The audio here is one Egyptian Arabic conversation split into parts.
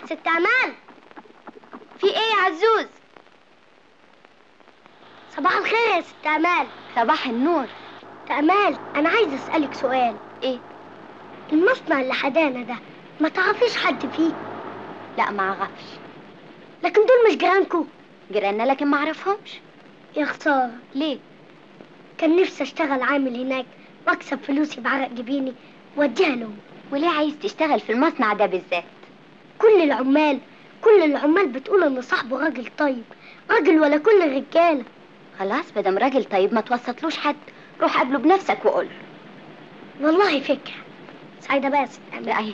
ست امان في ايه يا عزوز صباح الخير يا ست امال صباح النور امال انا عايز اسالك سؤال ايه المصنع اللي حدانا ده ما تعرفيش حد فيه لا ما اعرفش لكن دول مش جيرانكو جيراننا لكن ما اعرفهمش يا خساره ليه كان نفسي اشتغل عامل هناك واكسب فلوسي بعرق جبيني واديها لهم وليه عايز تشتغل في المصنع ده بالذات كل العمال كل العمال بتقول ان صاحبه راجل طيب راجل ولا كل الرجاله خلاص مادام راجل طيب ما توسطلوش حد روح قابله بنفسك وقول والله فكره سعيده بقى يا ست امال لا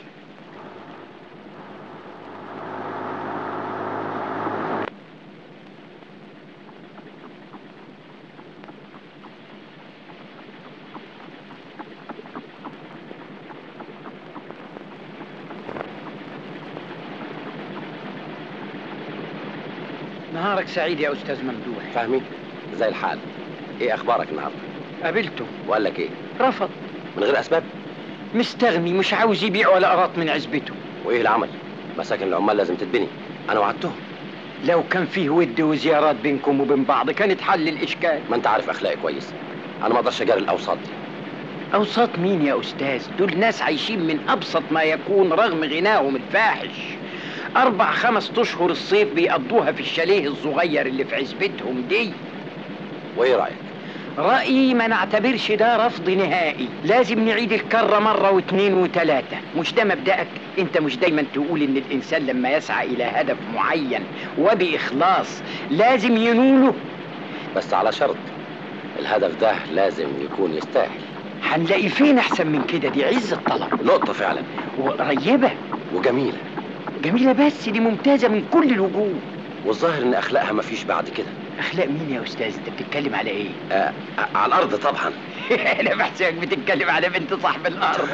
نهارك سعيد يا استاذ ممدوح فهمي زي الحال ايه اخبارك النهارده قابلته وقال لك ايه رفض من غير اسباب مستغني مش عاوز يبيع ولا قراط من عزبته وايه العمل مساكن العمال لازم تتبني انا وعدتهم لو كان فيه ود وزيارات بينكم وبين بعض كانت حل الاشكال ما انت عارف اخلاقي كويس انا ما اقدرش اجاري الاوساط دي اوساط مين يا استاذ دول ناس عايشين من ابسط ما يكون رغم غناهم الفاحش اربع خمس اشهر الصيف بيقضوها في الشاليه الصغير اللي في عزبتهم دي وايه رايك رأيي ما نعتبرش ده رفض نهائي لازم نعيد الكرة مرة واثنين وثلاثة مش ده مبدأك انت مش دايما تقول ان الانسان لما يسعى الى هدف معين وبإخلاص لازم ينوله بس على شرط الهدف ده لازم يكون يستاهل هنلاقي فين احسن من كده دي عز الطلب نقطه فعلا وقريبة وجميله جميلة بس دي ممتازة من كل الوجوه والظاهر ان اخلاقها ما فيش بعد كده اخلاق مين يا استاذ انت بتتكلم على ايه آه على الارض طبعا انا بحسبك بتتكلم على بنت صاحب الارض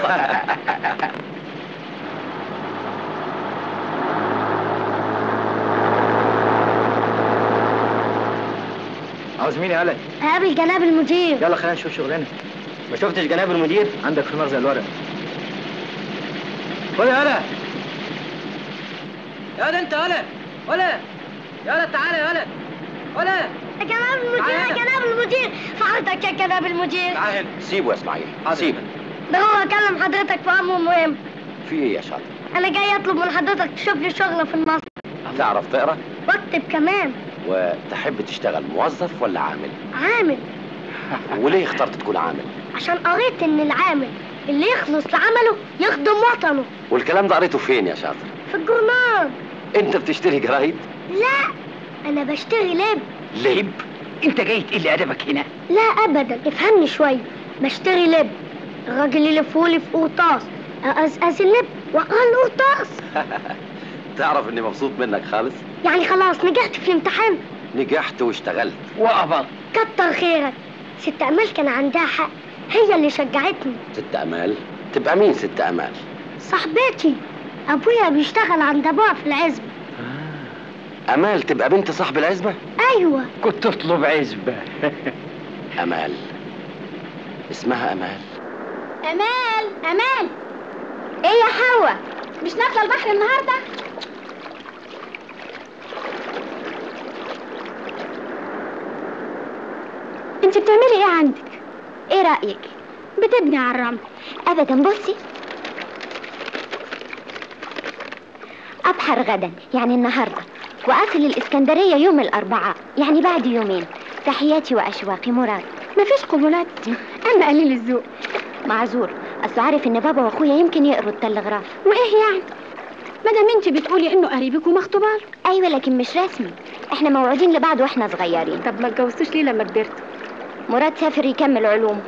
عاوز مين يا هلا هقابل جناب المدير يلا خلينا نشوف شغلنا ما شفتش جناب المدير عندك في المخزن الورق خد يا هلا يا ده انت هلا هلا يلا تعالى يا هلا هلا يا جناب المدير يا جناب المدير فحضرتك يا جناب المدير تعال هنا سيبه يا اسماعيل سيبه ده هو كلم حضرتك في امر مهم في ايه يا شاطر انا جاي اطلب من حضرتك تشوف لي شغل في المصنع تعرف تقرا واكتب كمان وتحب تشتغل موظف ولا عامل عامل وليه اخترت تكون عامل عشان قريت ان العامل اللي يخلص لعمله يخدم وطنه والكلام ده قريته فين يا شاطر في الجورنال انت بتشتري جرايد لا انا بشتري لب لب انت جاي تقل ادبك هنا لا ابدا افهمني شويه بشتري لب الراجل يلفهولي في قرطاس اقزقز اللب واقرا القرطاس تعرف اني مبسوط منك خالص يعني خلاص نجحت في الامتحان نجحت واشتغلت وقبض كتر خيرك ست امال كان عندها حق هي اللي شجعتني ست امال تبقى مين ست امال صاحبتي ابويا بيشتغل عند ابوها في العزبه امال تبقى بنت صاحب العزبه ايوه كنت تطلب عزبه امال اسمها امال امال امال ايه يا حوا مش نازله البحر النهارده انت بتعملي ايه عندك ايه رايك بتبني على الرمل ابدا بصي ابحر غدا يعني النهارده واصل الاسكندريه يوم الاربعاء يعني بعد يومين تحياتي واشواقي مراد مفيش قبولات انا قليل الذوق معذور اصل عارف ان بابا واخويا يمكن يقروا التلغراف وايه يعني مادام انت بتقولي انه قريبك ومخطوبه له ايوه لكن مش رسمي احنا موعودين لبعض واحنا صغيرين طب ما اتجوزتوش ليه لما كبرت مراد سافر يكمل علومه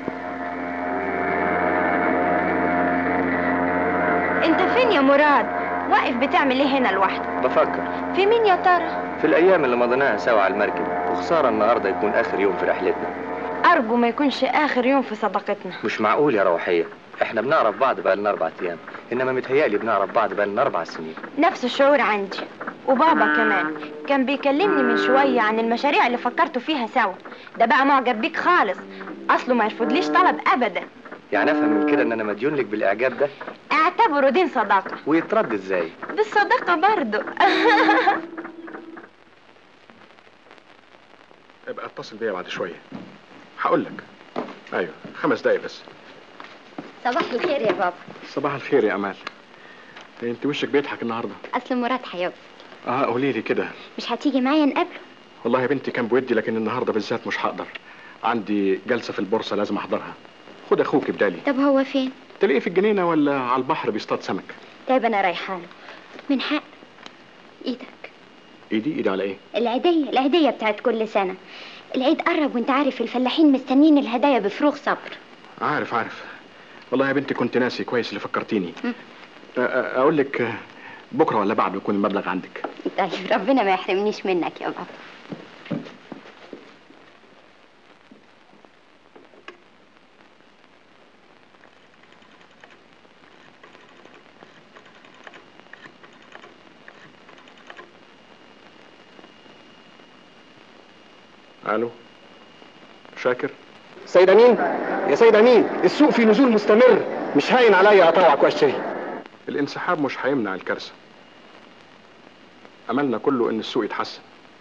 انت فين يا مراد واقف بتعمل ايه هنا لوحدك بفكر في مين يا ترى في الايام اللي مضيناها سوا على المركب وخساره النهارده يكون اخر يوم في رحلتنا ارجو ما يكونش اخر يوم في صداقتنا مش معقول يا روحيه احنا بنعرف بعض بقى لنا اربع ايام انما متهيألي بنعرف بعض بقى لنا اربع سنين نفس الشعور عندي وبابا كمان كان بيكلمني من شوية عن المشاريع اللي فكرتوا فيها سوا ده بقى معجب بيك خالص اصله ما يرفضليش طلب ابدا يعني افهم من كده ان انا مديون لك بالاعجاب ده اعتبروا دين صداقة ويترد ازاي بالصداقة برضو ابقى اتصل بيا بعد شويه هقول لك ايوه خمس دقايق بس صباح الخير يا بابا صباح الخير يا امال انت وشك بيضحك النهارده اصل مراد هيوصل اه قولي لي كده مش هتيجي معايا نقابله والله يا بنتي كان بودي لكن النهارده بالذات مش هقدر عندي جلسه في البورصه لازم احضرها خد اخوك بدالي طب هو فين تلاقيه في الجنينه ولا على البحر بيصطاد سمك طيب انا رايحه له من حق ايدك ايدي ايدي على ايه العيدية العيدية بتاعت كل سنة العيد قرب وانت عارف الفلاحين مستنين الهدايا بفروغ صبر عارف عارف والله يا بنتي كنت ناسي كويس اللي فكرتيني م. أ- أ- اقول لك آه، بكره ولا بعده يكون المبلغ عندك طيب ربنا ما يحرمنيش منك يا بابا الو شاكر سيد امين يا سيد امين السوق في نزول مستمر مش هاين عليا اطوعك واشتري الانسحاب مش هيمنع الكارثه املنا كله ان السوق يتحسن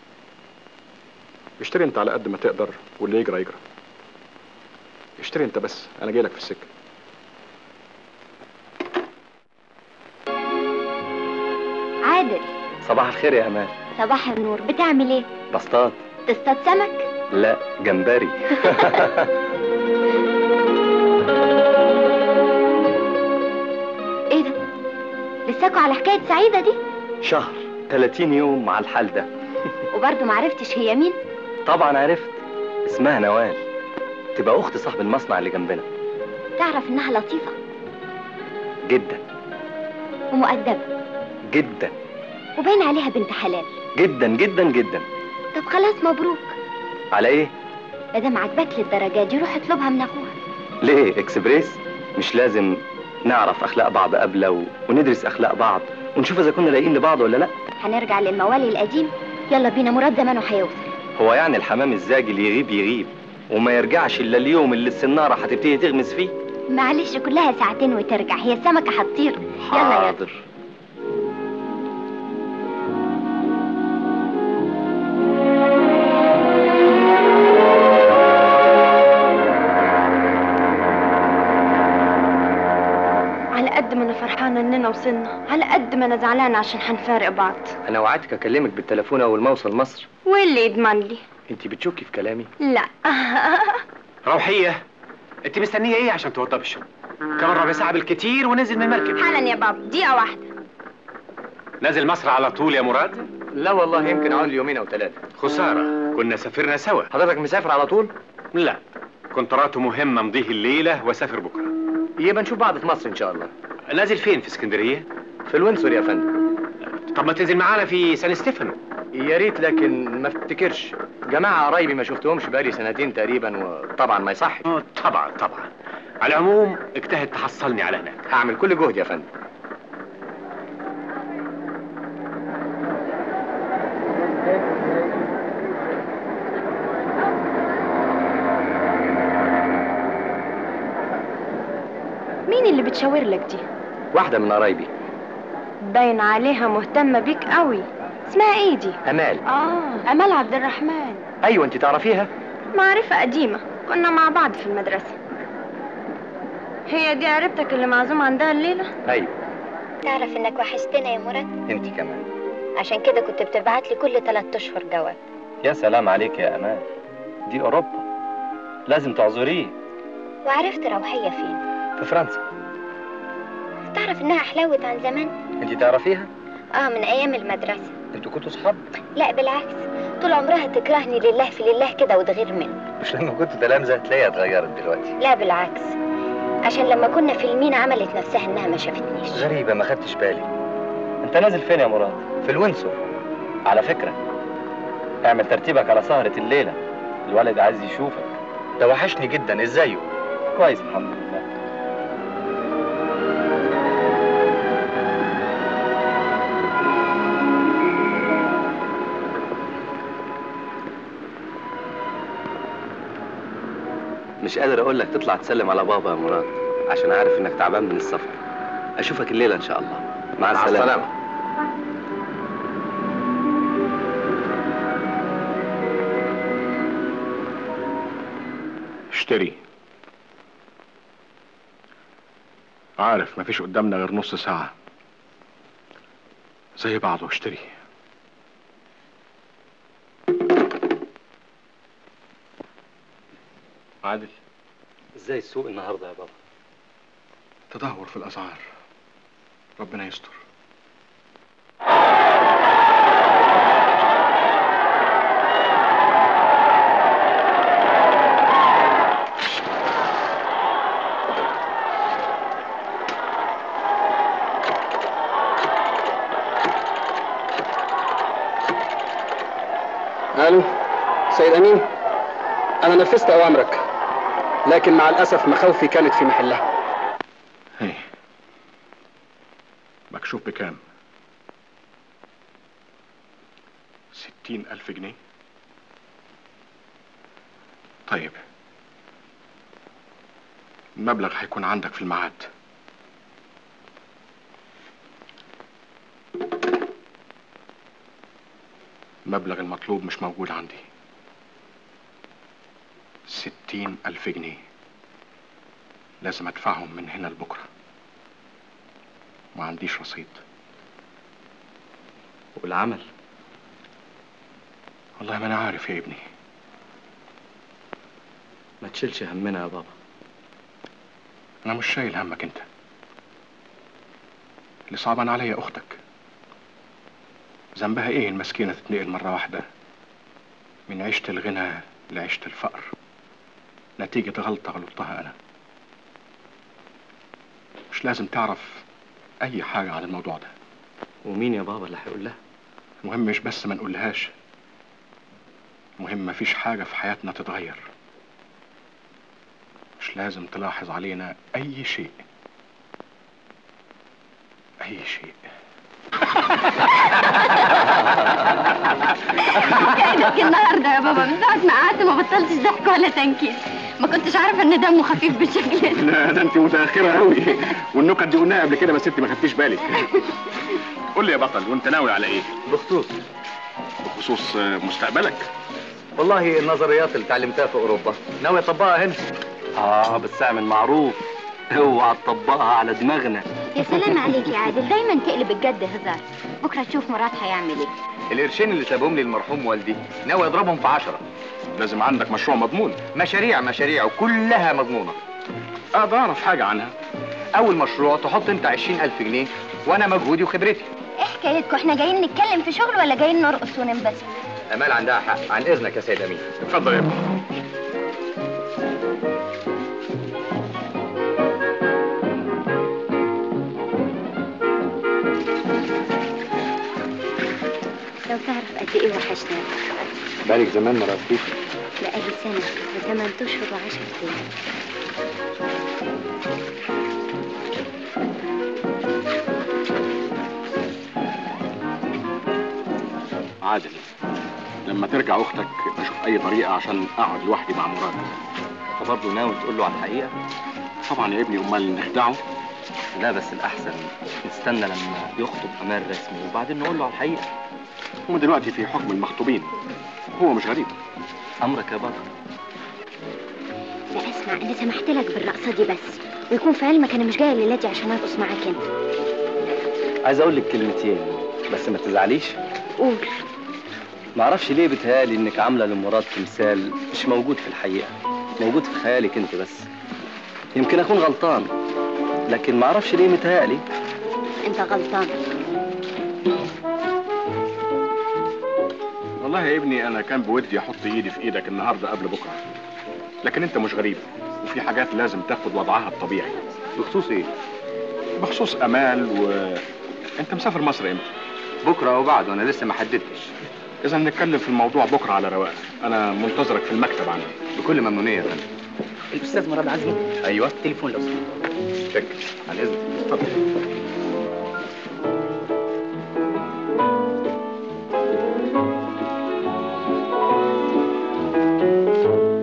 اشتري انت على قد ما تقدر واللي يجرى يجرى اشتري انت بس انا جاي لك في السكه عادل صباح الخير يا امان صباح النور بتعمل ايه بسطات تصطاد سمك لا جمبري ايه ده لساكوا على حكاية سعيدة دي شهر 30 يوم مع الحال ده وبرضه معرفتش هي مين طبعا عرفت اسمها نوال تبقى اخت صاحب المصنع اللي جنبنا تعرف انها لطيفة جدا ومؤدبة جدا وباين عليها بنت حلال جدا جدا جدا طب خلاص مبروك على ايه مادام عجبك للدرجة دي روح اطلبها من اخوها ليه اكسبريس مش لازم نعرف اخلاق بعض قبل و... وندرس اخلاق بعض ونشوف اذا كنا لاقيين لبعض ولا لا هنرجع للموالي القديم يلا بينا مراد زمانه هيوصل هو يعني الحمام الزاجي اللي يغيب يغيب وما يرجعش الا اليوم اللي السناره هتبتدي تغمس فيه معلش كلها ساعتين وترجع هي السمكة هتطير يلا يلا حاضر على قد ما انا فرحانة اننا وصلنا على قد ما انا زعلانة عشان هنفارق بعض انا وعدتك اكلمك بالتليفون اول ما اوصل مصر واللي يضمن لي انت بتشكي في كلامي لا روحية انت مستنية ايه عشان توضب الشغل كمان ربع ساعة بالكتير ونزل من المركب حالا يا بابا دقيقة واحدة نازل مصر على طول يا مراد لا والله يمكن اقعد لي يومين او ثلاثه خسارة كنا سافرنا سوا حضرتك مسافر على طول لا كنترات مهمة مضيه الليلة واسافر بكرة يبقى نشوف بعض في مصر ان شاء الله نازل فين في اسكندرية في الوينسور يا فندم طب ما تنزل معانا في سان ستيفانو يا ريت لكن ما افتكرش جماعه قرايبي ما شفتهمش بقالي سنتين تقريبا وطبعا ما يصحش آه، طبعا طبعا على العموم اجتهد تحصلني على هناك هعمل كل جهد يا فندم مين اللي بتشاور لك دي واحده من قرايبي باين عليها مهتمة بيك قوي اسمها ايه دي امال اه امال عبد الرحمن ايوه انت تعرفيها معرفة قديمة كنا مع بعض في المدرسة هي دي قريبتك اللي معزوم عندها الليلة ايوه تعرف انك وحشتنا يا مراد انت كمان عشان كده كنت بتبعت لي كل ثلاث اشهر جواب يا سلام عليك يا امان دي اوروبا لازم تعذريه وعرفت روحية فين في فرنسا تعرف انها حلوت عن زمان انت تعرفيها اه من ايام المدرسة انتوا كنتوا صحاب لا بالعكس طول عمرها تكرهني لله في لله كده وتغير مني مش لما كنتوا تلامذه تلاقيها اتغيرت دلوقتي لا بالعكس عشان لما كنا في المينا عملت نفسها انها ما شافتنيش غريبه ما خدتش بالي انت نازل فين يا مراد في الوينسور على فكره اعمل ترتيبك على سهره الليله الولد عايز يشوفك ده وحشني جدا ازايه كويس الحمد لله مش قادر اقول لك تطلع تسلم على بابا يا مراد عشان عارف انك تعبان من السفر اشوفك الليله ان شاء الله مع, مع السلامه, السلامة. اشتري عارف مفيش قدامنا غير نص ساعة زي بعضه اشتري عادل ازاي السوق النهارده يا بابا تدهور في الأسعار ربنا يستر الو سيد امين انا نفذت اوامرك لكن مع الاسف مخاوفي كانت في محلها هي مكشوف بكام ستين ألف جنيه طيب المبلغ هيكون عندك في الميعاد المبلغ المطلوب مش موجود عندي ستين ألف جنيه لازم أدفعهم من هنا لبكرة ما عنديش رصيد والعمل والله ما أنا عارف يا ابني ما تشيلش همنا يا بابا أنا مش شايل همك أنت اللي صعبان عليا أختك ذنبها إيه المسكينة تتنقل مرة واحدة من عيشة الغنى لعيشة الفقر نتيجة غلطة غلطتها أنا مش لازم تعرف أي حاجة عن الموضوع ده ومين يا بابا اللي هيقول لها المهم مش بس ما نقولهاش المهم مفيش حاجة في حياتنا تتغير مش لازم تلاحظ علينا أي شيء أي شيء كأنك النهارده يا بابا من ساعة ما قعدت ما بطلتش ضحك ولا تنكيس ما كنتش عارفة ان دمه خفيف بالشكل ده لا ده انت متاخره قوي والنكت دي قلناها قبل كده بس انت ما خدتيش بالك قول لي يا بطل وانت ناوي على ايه بخصوص بخصوص آه، مستقبلك والله النظريات اللي اتعلمتها في اوروبا ناوي اطبقها هنا اه بس اعمل معروف اوعى تطبقها على دماغنا يا سلام عليك يا عادل دايما تقلب الجد هزار بكره تشوف مراد هيعمل ايه القرشين اللي سابهم لي المرحوم والدي ناوي اضربهم في عشرة لازم عندك مشروع مضمون مشاريع مشاريع وكلها مضمونة اقدر اعرف حاجه عنها اول مشروع تحط انت عشرين الف جنيه وانا مجهودي وخبرتي ايه حكايتكم احنا جايين نتكلم في شغل ولا جايين نرقص وننبسط امال عندها حق عن اذنك يا سيد امين اتفضل يا ابني لو تعرف قد ايه وحشنا بالك زمان ما رأيتيش بقالي سنة وثمان اشهر وعشر ايام عادل لما ترجع اختك اشوف اي طريقه عشان اقعد لوحدي مع مراد انت برضه ناوي تقول له على الحقيقه طبعا يا ابني امال نخدعه لا بس الاحسن نستنى لما يخطب امان رسمي وبعدين نقول له على الحقيقه هم دلوقتي في حكم المخطوبين هو مش غريب امرك يا بطل لا اسمع انا سمحت لك بالرقصة دي بس ويكون في علمك انا مش جاية الليلة دي عشان ارقص معاك انت عايز اقول لك كلمتين بس ما تزعليش قول معرفش ليه بتهيالي انك عامله لمراد تمثال مش موجود في الحقيقه موجود في خيالك انت بس يمكن اكون غلطان لكن معرفش ليه متهيألي انت غلطان والله يا ابني انا كان بودي احط ايدي في ايدك النهارده قبل بكره لكن انت مش غريب وفي حاجات لازم تاخد وضعها الطبيعي بخصوص ايه بخصوص امال و انت مسافر مصر امتى بكرة او بعد وانا لسه ما حددتش اذا نتكلم في الموضوع بكره على رواق انا منتظرك في المكتب عندي بكل ممنونية يا فندم الاستاذ مراد عزمي ايوه تليفون لو سمحت شكرا على اذنك اتفضل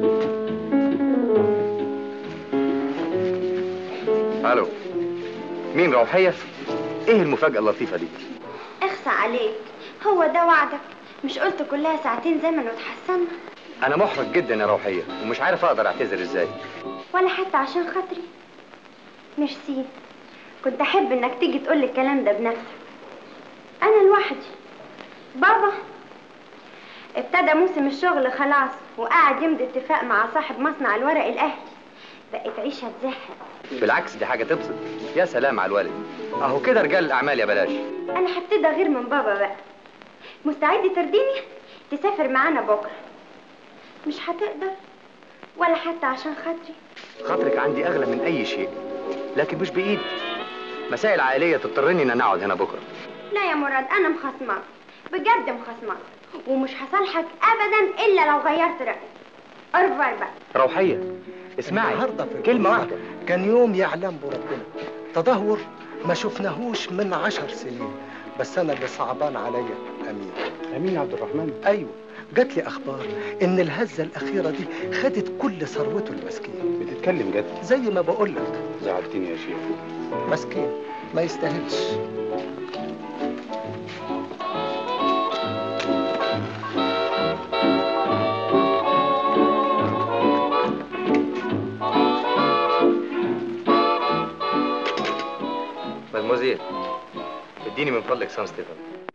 الو مين روحيه ايه المفاجاه اللطيفه دي اخسى عليك هو ده وعدك مش قلت كلها ساعتين زمن وتحسنا انا محرج جدا يا روحيه ومش عارف اقدر اعتذر ازاي ولا حتى عشان خاطري ميرسي كنت احب انك تيجي تقول لي الكلام ده بنفسك انا لوحدي بابا ابتدى موسم الشغل خلاص وقاعد يمضي اتفاق مع صاحب مصنع الورق الاهلي بقت عيشه تزهق بالعكس دي حاجه تبسط يا سلام على الوالد اهو كده رجال الاعمال يا بلاش انا هبتدي غير من بابا بقى مستعد ترضيني تسافر معانا بكره مش هتقدر ولا حتى عشان خاطري خاطرك عندي اغلى من اي شيء لكن مش بايدي مسائل عائليه تضطرني ان انا اقعد هنا بكره لا يا مراد انا مخصمك بجد مخصمك ومش هصالحك ابدا الا لو غيرت رايك ارفع بقى روحيه اسمعي النهارده في كلمه الجمعة واحده كان يوم يعلم بربنا تدهور ما شفناهوش من عشر سنين بس انا اللي صعبان عليا امين امين عبد الرحمن ايوه جات لي اخبار ان الهزه الاخيره دي خدت كل ثروته المسكين بتتكلم جد زي ما بقول لك زعلتني يا شيخ مسكين ما يستاهلش مدموزيل اديني من فضلك سان ستيفن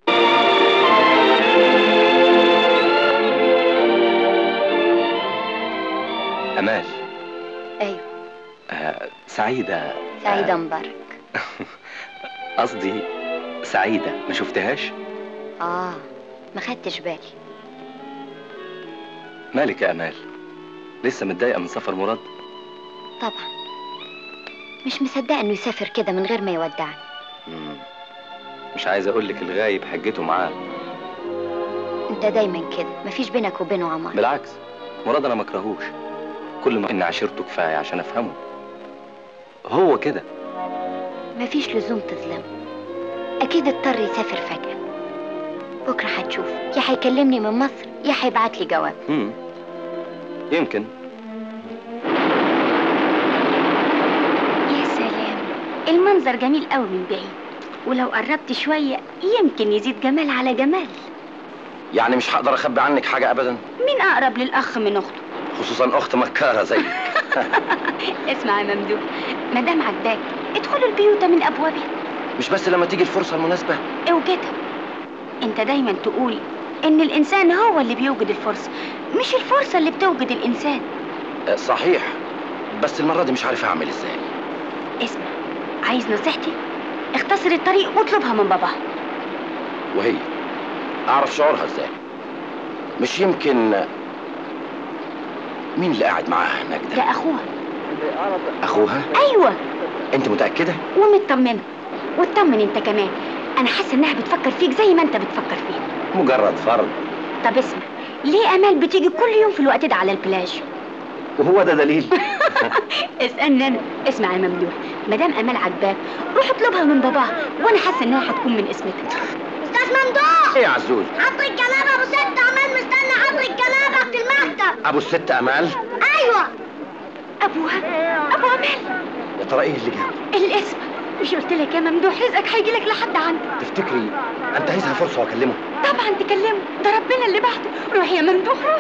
امال ايوه آه سعيده سعيدة مبارك قصدي سعيده ما شفتهاش اه ما خدتش بالي مالك يا امال لسه متضايقه من سفر مراد طبعا مش مصدقة انه يسافر كده من غير ما يودعني مم. مش عايز اقول لك الغايب حجته معاه انت دايما كده مفيش بينك وبينه عمار بالعكس مراد انا ما اكرهوش كل ما ان عشرته كفايه عشان افهمه هو كده مفيش لزوم تظلمه اكيد اضطر يسافر فجأة بكرة هتشوف يا هيكلمني من مصر يا هيبعت لي جواب مم. يمكن يا سلام المنظر جميل قوي من بعيد ولو قربت شويه يمكن يزيد جمال على جمال يعني مش هقدر اخبي عنك حاجه ابدا مين اقرب للاخ من اخته خصوصا اخت مكاره زيك اسمع يا ممدوح ما دام عجباك ادخلوا البيوت من ابوابها مش بس لما تيجي الفرصه المناسبه اوجدها انت دايما تقول ان الانسان هو اللي بيوجد الفرصه مش الفرصه اللي بتوجد الانسان آه، صحيح بس المره دي مش عارف اعمل ازاي اسمع عايز نصيحتي اختصر الطريق واطلبها من باباها وهي اعرف شعورها ازاي مش يمكن مين اللي قاعد معاها هناك ده ده اخوها اخوها ايوه انت متاكده ومطمنه واطمن انت كمان انا حاسه انها بتفكر فيك زي ما انت بتفكر فيها مجرد فرض طب اسمع ليه امال بتيجي كل يوم في الوقت ده على البلاج وهو ده دليل اسالني انا اسمع يا ممدوح ما دام امال عجباك روح اطلبها من باباها وانا حاسه انها هتكون من اسمتك استاذ ممدوح ايه يا عزوز حضر الجلابه ابو ست عمال مستني حضر الجلابه في المكتب ابو الست امال ايوه ابوها ابو امال يا ترى ايه اللي جاب الاسم مش قلت لك يا ممدوح رزقك هيجي لك لحد عندك تفتكري انتهزها فرصه واكلمه طبعا تكلمه ده ربنا اللي بعته روح يا ممدوح روح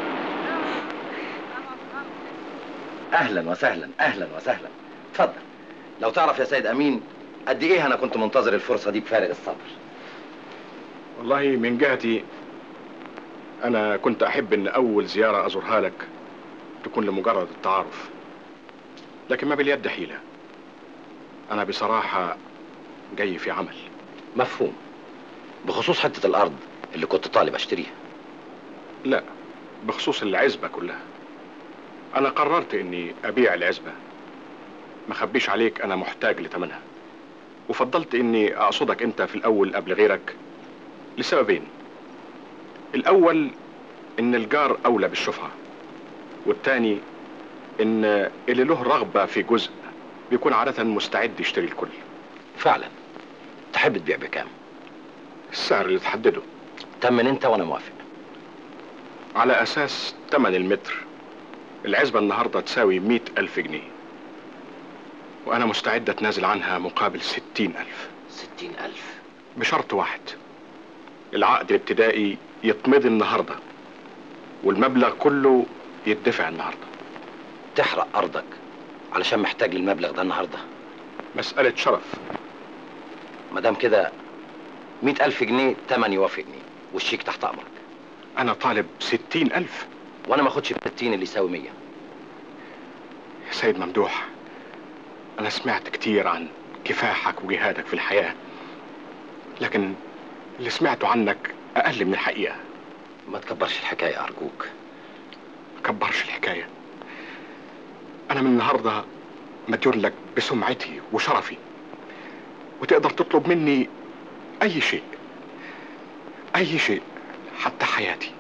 اهلا وسهلا اهلا وسهلا اتفضل لو تعرف يا سيد امين قد ايه انا كنت منتظر الفرصه دي بفارغ الصبر والله من جهتي انا كنت احب ان اول زياره ازورها لك تكون لمجرد التعارف لكن ما باليد حيله انا بصراحه جاي في عمل مفهوم بخصوص حته الارض اللي كنت طالب اشتريها لا بخصوص العزبه كلها انا قررت اني ابيع العزبه ما خبيش عليك انا محتاج لثمنها وفضلت اني اقصدك انت في الاول قبل غيرك لسببين الاول ان الجار اولى بالشفعه والتاني ان اللي له رغبه في جزء بيكون عاده مستعد يشتري الكل فعلا تحب تبيع بكام السعر اللي تحدده تمن انت وانا موافق على اساس تمن المتر العزبه النهارده تساوي مئة الف جنيه وأنا مستعد أتنازل عنها مقابل ستين ألف ستين ألف بشرط واحد العقد الابتدائي يتمضي النهاردة والمبلغ كله يدفع النهاردة تحرق أرضك علشان محتاج للمبلغ ده النهاردة مسألة شرف مدام كده مئة ألف جنيه تمن يوافقني والشيك تحت أمرك أنا طالب ستين ألف وأنا ما أخدش بستين اللي يساوي مية يا سيد ممدوح أنا سمعت كتير عن كفاحك وجهادك في الحياة لكن اللي سمعته عنك أقل من الحقيقة ما تكبرش الحكاية أرجوك كبرش الحكاية أنا من النهاردة مديون لك بسمعتي وشرفي وتقدر تطلب مني أي شيء أي شيء حتى حياتي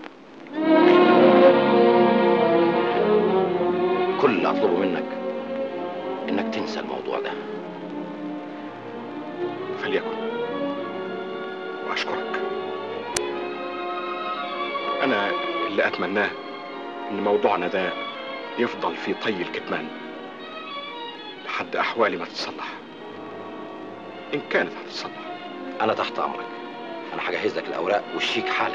كل اللي أطلبه منك إنك تنسى الموضوع ده فليكن وأشكرك أنا اللي أتمناه إن موضوعنا ده يفضل في طي الكتمان لحد أحوالي ما تتصلح إن كانت هتتصلح أنا تحت أمرك أنا هجهز لك الأوراق والشيك حالا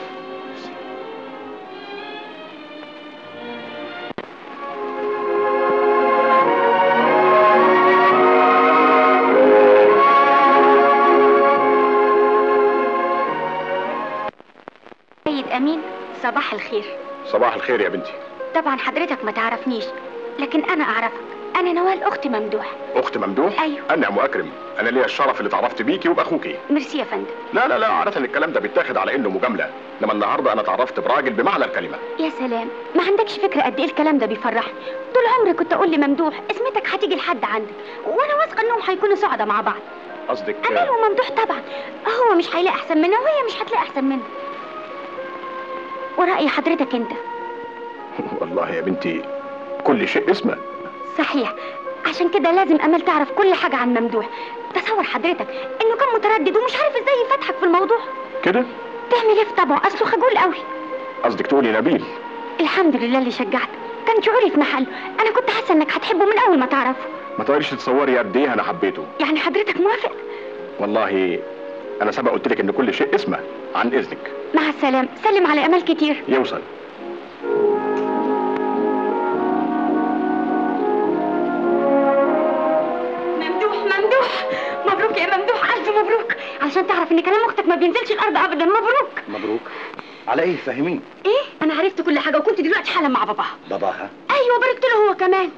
سيد أمين صباح الخير صباح الخير يا بنتي طبعا حضرتك ما تعرفنيش لكن أنا أعرفك أنا نوال أخت ممدوح أخت ممدوح أيوه. أنعم وأكرم أنا ليا الشرف اللي تعرفت بيكي وبأخوكي ميرسي يا فندم لا لا لا عادة الكلام ده بيتاخد على إنه مجاملة إنما النهاردة أنا تعرفت براجل بمعنى الكلمة يا سلام ما عندكش فكرة قد إيه الكلام ده بيفرحني طول عمري كنت أقول لممدوح اسمتك هتيجي لحد عندك وأنا واثقة إنهم هيكونوا سعداء مع بعض قصدك أمين وممدوح طبعا هو مش هيلاقي أحسن منه وهي مش هتلاقي أحسن منه ورأي حضرتك أنت والله يا بنتي كل شيء اسمه صحيح عشان كده لازم امل تعرف كل حاجه عن ممدوح تصور حضرتك انه كان متردد ومش عارف ازاي يفتحك في الموضوع كده تعمل ايه في طبعه اصله خجول قوي قصدك تقولي نبيل الحمد لله اللي شجعتك كان شعوري في محله انا كنت حاسه انك هتحبه من اول ما تعرفه ما تقدريش تتصوري قد ايه انا حبيته يعني حضرتك موافق والله انا سبق قلت لك ان كل شيء اسمه عن اذنك مع السلامه سلم على امل كتير يوصل ممدوح ممدوح مبروك يا ممدوح الف مبروك علشان تعرف ان كلام اختك ما بينزلش الارض ابدا مبروك مبروك على إيه فاهمين ايه انا عرفت كل حاجه وكنت دلوقتي حالا مع باباها باباها ايوه باركت له هو كمان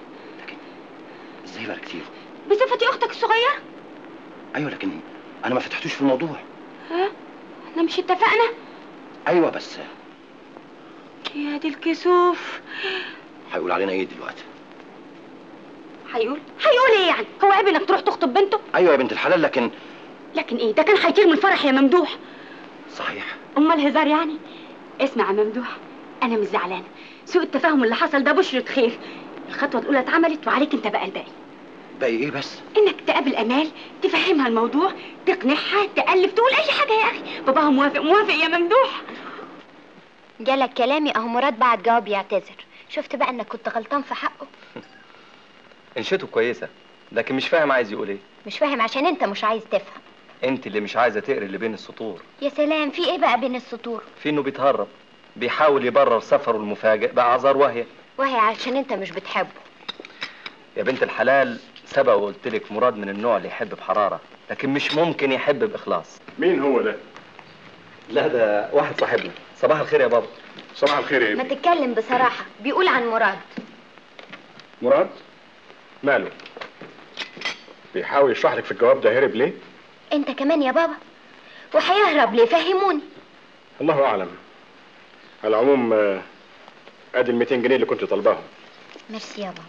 إزاي باركتيه بصفتي اختك الصغيره أيوة لكن أنا ما فتحتوش في الموضوع ها احنا مش اتفقنا أيوة بس يا دي الكسوف هيقول علينا إيه دلوقتي هيقول هيقول ايه يعني هو عيب انك تروح تخطب بنته أيوة يا بنت الحلال لكن لكن ايه ده كان هيطير من الفرح يا ممدوح صحيح امال هزار يعني اسمع يا ممدوح انا مش زعلانه سوء التفاهم اللي حصل ده بشرة خير الخطوه الاولى اتعملت وعليك انت بقى الباقي باقي إيه بس انك تقابل امال تفهمها الموضوع تقنعها تالف تقول اي حاجه يا اخي باباها موافق موافق يا ممدوح جالك كلامي اهو مراد بعد جواب يعتذر شفت بقى انك كنت غلطان في حقه انشته كويسه لكن مش فاهم عايز يقول ايه مش فاهم عشان انت مش عايز تفهم انت اللي مش عايزه تقري اللي بين السطور يا سلام في ايه بقى بين السطور في انه بيتهرب بيحاول يبرر سفره المفاجئ باعذار وهي وهي عشان انت مش بتحبه يا بنت الحلال سبق وقلت لك مراد من النوع اللي يحب بحراره لكن مش ممكن يحب باخلاص مين هو ده لا ده واحد صاحبنا صباح الخير يا بابا صباح الخير يا ما ابني تتكلم بصراحه بيقول عن مراد مراد ماله بيحاول يشرح لك في الجواب ده هرب ليه انت كمان يا بابا وهيهرب ليه فهموني الله اعلم على العموم آه، ادي ال 200 جنيه اللي كنت طالباهم ميرسي يا بابا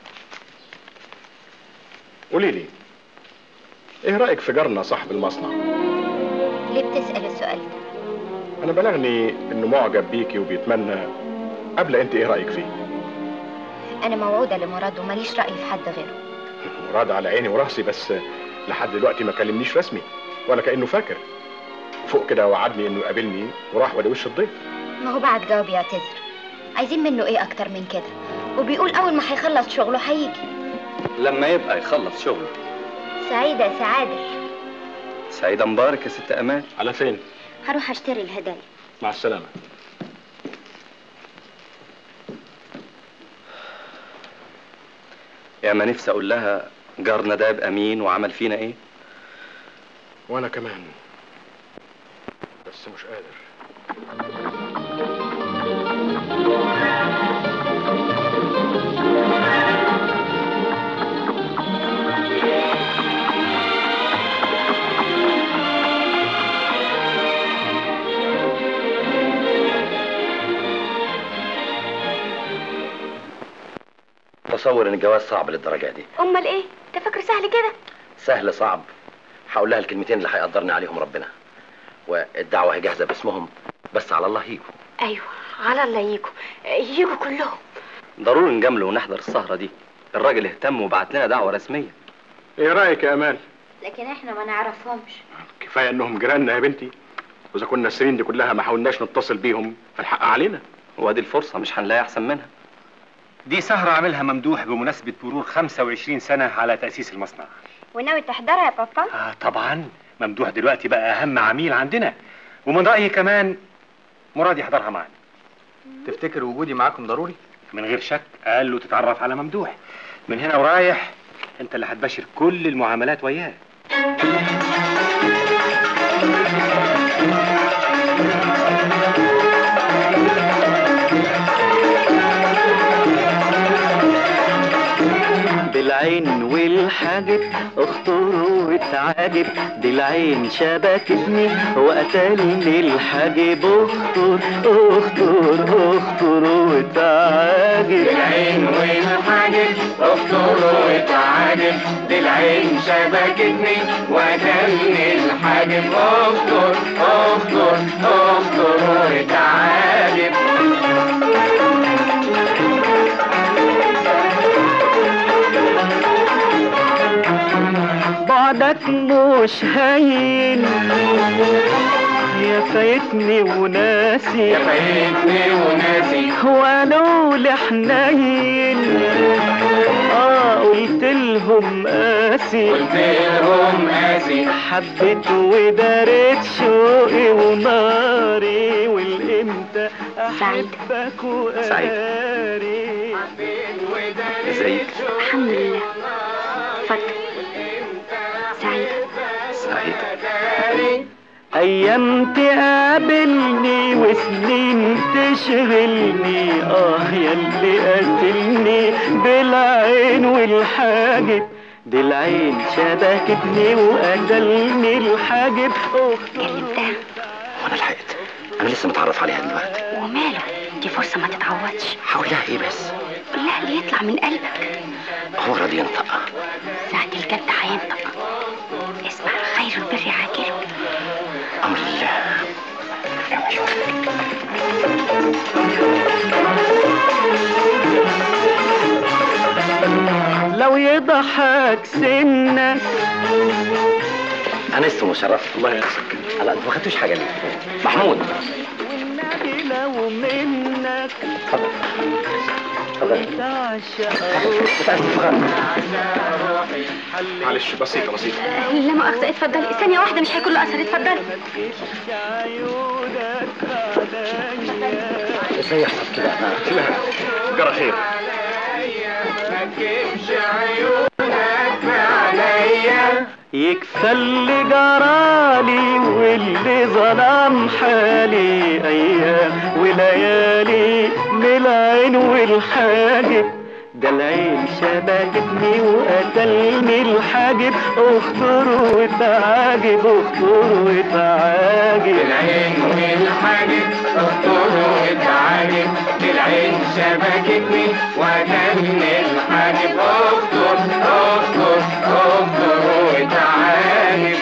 قولي لي ايه رايك في جارنا صاحب المصنع ليه بتسال السؤال ده انا بلغني انه معجب بيكي وبيتمنى قبل انت ايه رايك فيه انا موعوده لمراد وماليش راي في حد غيره مراد على عيني وراسي بس لحد دلوقتي ما كلمنيش رسمي ولا كانه فاكر فوق كده وعدني انه يقابلني وراح ولا وش الضيف ما هو بعد جواب يعتذر عايزين منه ايه اكتر من كده وبيقول اول ما هيخلص شغله هيجي لما يبقى يخلص شغله سعيدة يا سعادة سعيدة مبارك يا ست أمان على فين؟ هروح اشتري الهدايا مع السلامة يا ما نفسي أقول لها جارنا ده يبقى مين وعمل فينا إيه وأنا كمان بس مش قادر تصور ان الجواز صعب للدرجه دي امال ايه انت فاكر سهل كده سهل صعب هقول لها الكلمتين اللي هيقدرني عليهم ربنا والدعوه هي جاهزه باسمهم بس على الله يجوا ايوه على الله يجوا يجوا كلهم ضروري نجامله ونحضر السهرة دي الراجل اهتم وبعت لنا دعوة رسمية ايه رايك يا امال لكن احنا ما نعرفهمش كفايه انهم جيراننا يا بنتي واذا كنا السنين دي كلها ما حاولناش نتصل بيهم فالحق علينا وادي الفرصة مش هنلاقي أحسن منها دي سهرة عاملها ممدوح بمناسبة مرور 25 سنة على تأسيس المصنع وناوي تحضرها يا بابا آه طبعا ممدوح دلوقتي بقى أهم عميل عندنا ومن رأيي كمان مراد يحضرها معنا تفتكر وجودي معاكم ضروري؟ من غير شك قال له تتعرف على ممدوح من هنا ورايح انت اللي هتباشر كل المعاملات وياه بالعين والحاجب اخطر واتعاجب بالعين شبكتني وقتلني الحاجب اخطر اخطر اخطر واتعاجب بالعين والحاجب اخطر واتعاجب بالعين شبكتني وقتلني الحاجب اخطر اخطر اخطر واتعاجب بعدك مش هين يا فايتني وناسي يا فايتني وناسي ولو لحنين اه قلت لهم قاسي قلت لهم قاسي حبيت ودارت شوقي وناري والامتى احبك وقاري ازيك الحمد لله اتفضل سعيدة سعيدة ايام تقابلني وسنين تشغلني اه ياللي قاتلني بالعين والحاجب دي العين شبكتني وقتلني الحاجب كلمتها وانا لحقت انا لسه متعرف عليها دلوقتي وماله دي فرصة ما تتعوضش هقول لها ايه بس قول لها اللي يطلع من قلبك هو راضي ينطق ساعة الجد هينطق اسمع خير البر عاجله امر الله لو يضحك سنك انست وشرفت الله ينسك لا انتوا ما خدتوش حاجه ليه محمود والنبي لو منك تعشق معلش بسيطه بسيطه لا مؤاخذة اتفضلي ثانية واحدة مش هيكون له أثر اتفضلي ازاي يحصل كده لا جرى خير يكفى اللي جرالي واللي ظلم حالي ايام وليالي من العين والحاجب ده العين شبكتني وقتلني الحاجب اخطر وتعاجب اخطر وتعاجب بالعين والحاجب اخطر واتعاجب بالعين شبكتني وقتلني الحاجب اخطر اخطر اخطر واتعاجب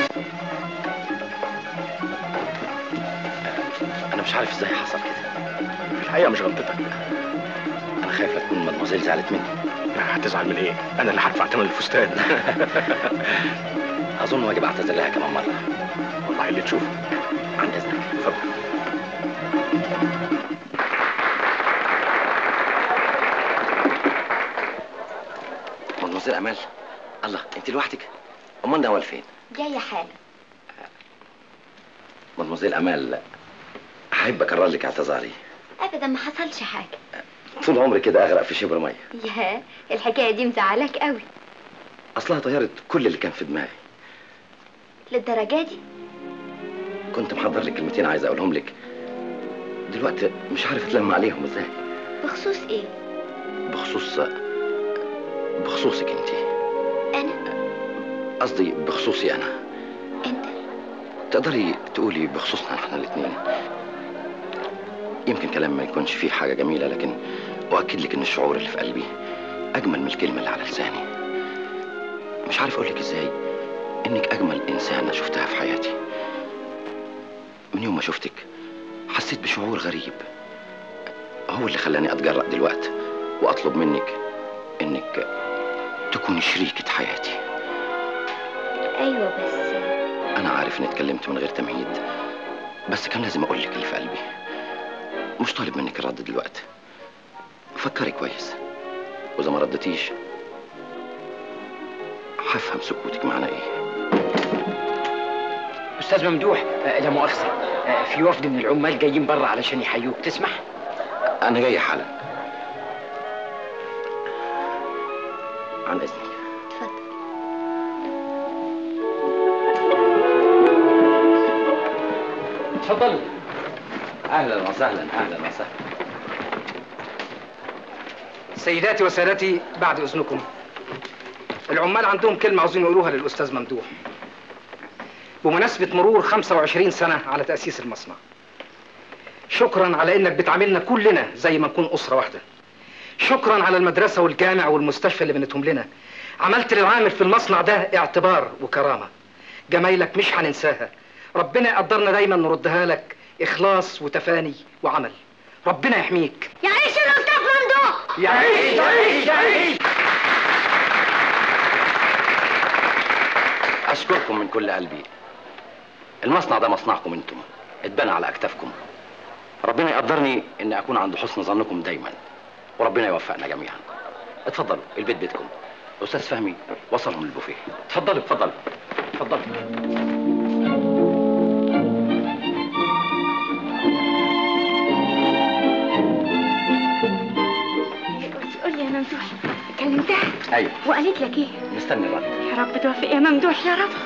انا مش عارف ازاي حصل كده في الحقيقه مش غلطتك انا خايف لا تكون مدموزيل زعلت مني لا هتزعل من ايه انا اللي هدفع ثمن الفستان اظن واجب اعتذر لها كمان مره والله اللي تشوفه عن اذنك اتفضل مدموزيل مدموزيل امال الله انت لوحدك امال نوال فين جايه حالا مدموزيل امال احب اكرر لك اعتذاري ابدا ما حصلش حاجه طول عمري كده اغرق في شبر ميه يا الحكايه دي مزعلاك قوي اصلها طيرت كل اللي كان في دماغي للدرجه دي كنت محضر لك كلمتين عايز اقولهم لك دلوقتي مش عارف اتلم عليهم ازاي بخصوص ايه بخصوص بخصوصك انت انا قصدي بخصوصي انا انت تقدري تقولي بخصوصنا احنا الاثنين يمكن كلام ما يكونش فيه حاجه جميله لكن اؤكد لك ان الشعور اللي في قلبي اجمل من الكلمه اللي على لساني مش عارف اقول لك ازاي انك اجمل انسانه شفتها في حياتي من يوم ما شفتك حسيت بشعور غريب هو اللي خلاني اتجرأ دلوقتي واطلب منك انك تكوني شريكة حياتي ايوه بس انا عارف اني اتكلمت من غير تمهيد بس كان لازم اقول لك اللي في قلبي مش طالب منك الرد دلوقتي فكري كويس واذا ما ردتيش هفهم سكوتك معناه ايه استاذ ممدوح آه، لا مؤاخذه آه، في وفد من العمال جايين بره علشان يحيوك تسمح انا جاي حالا عن اذنك اتفضلوا اهلا وسهلا اهلا وسهلا سيداتي وسادتي بعد اذنكم العمال عندهم كلمه عاوزين يقولوها للاستاذ ممدوح بمناسبه مرور 25 سنه على تاسيس المصنع شكرا على انك بتعاملنا كلنا زي ما نكون اسره واحده شكرا على المدرسه والجامع والمستشفى اللي بنتهم لنا عملت للعامل في المصنع ده اعتبار وكرامه جمايلك مش هننساها ربنا يقدرنا دايما نردها لك اخلاص وتفاني وعمل ربنا يحميك يعيش الاستاذ ممدوح يعيش يعيش يعيش اشكركم من كل قلبي المصنع ده مصنعكم انتم اتبنى على اكتافكم ربنا يقدرني ان اكون عند حسن ظنكم دايما وربنا يوفقنا جميعا اتفضلوا البيت بيتكم استاذ فهمي وصلهم للبوفيه اتفضلوا اتفضلوا اتفضلوا قول لي يا ممدوح كلمتها ايوه وقالت لك ايه مستني الرد يا رب توفق يا ممدوح يا رب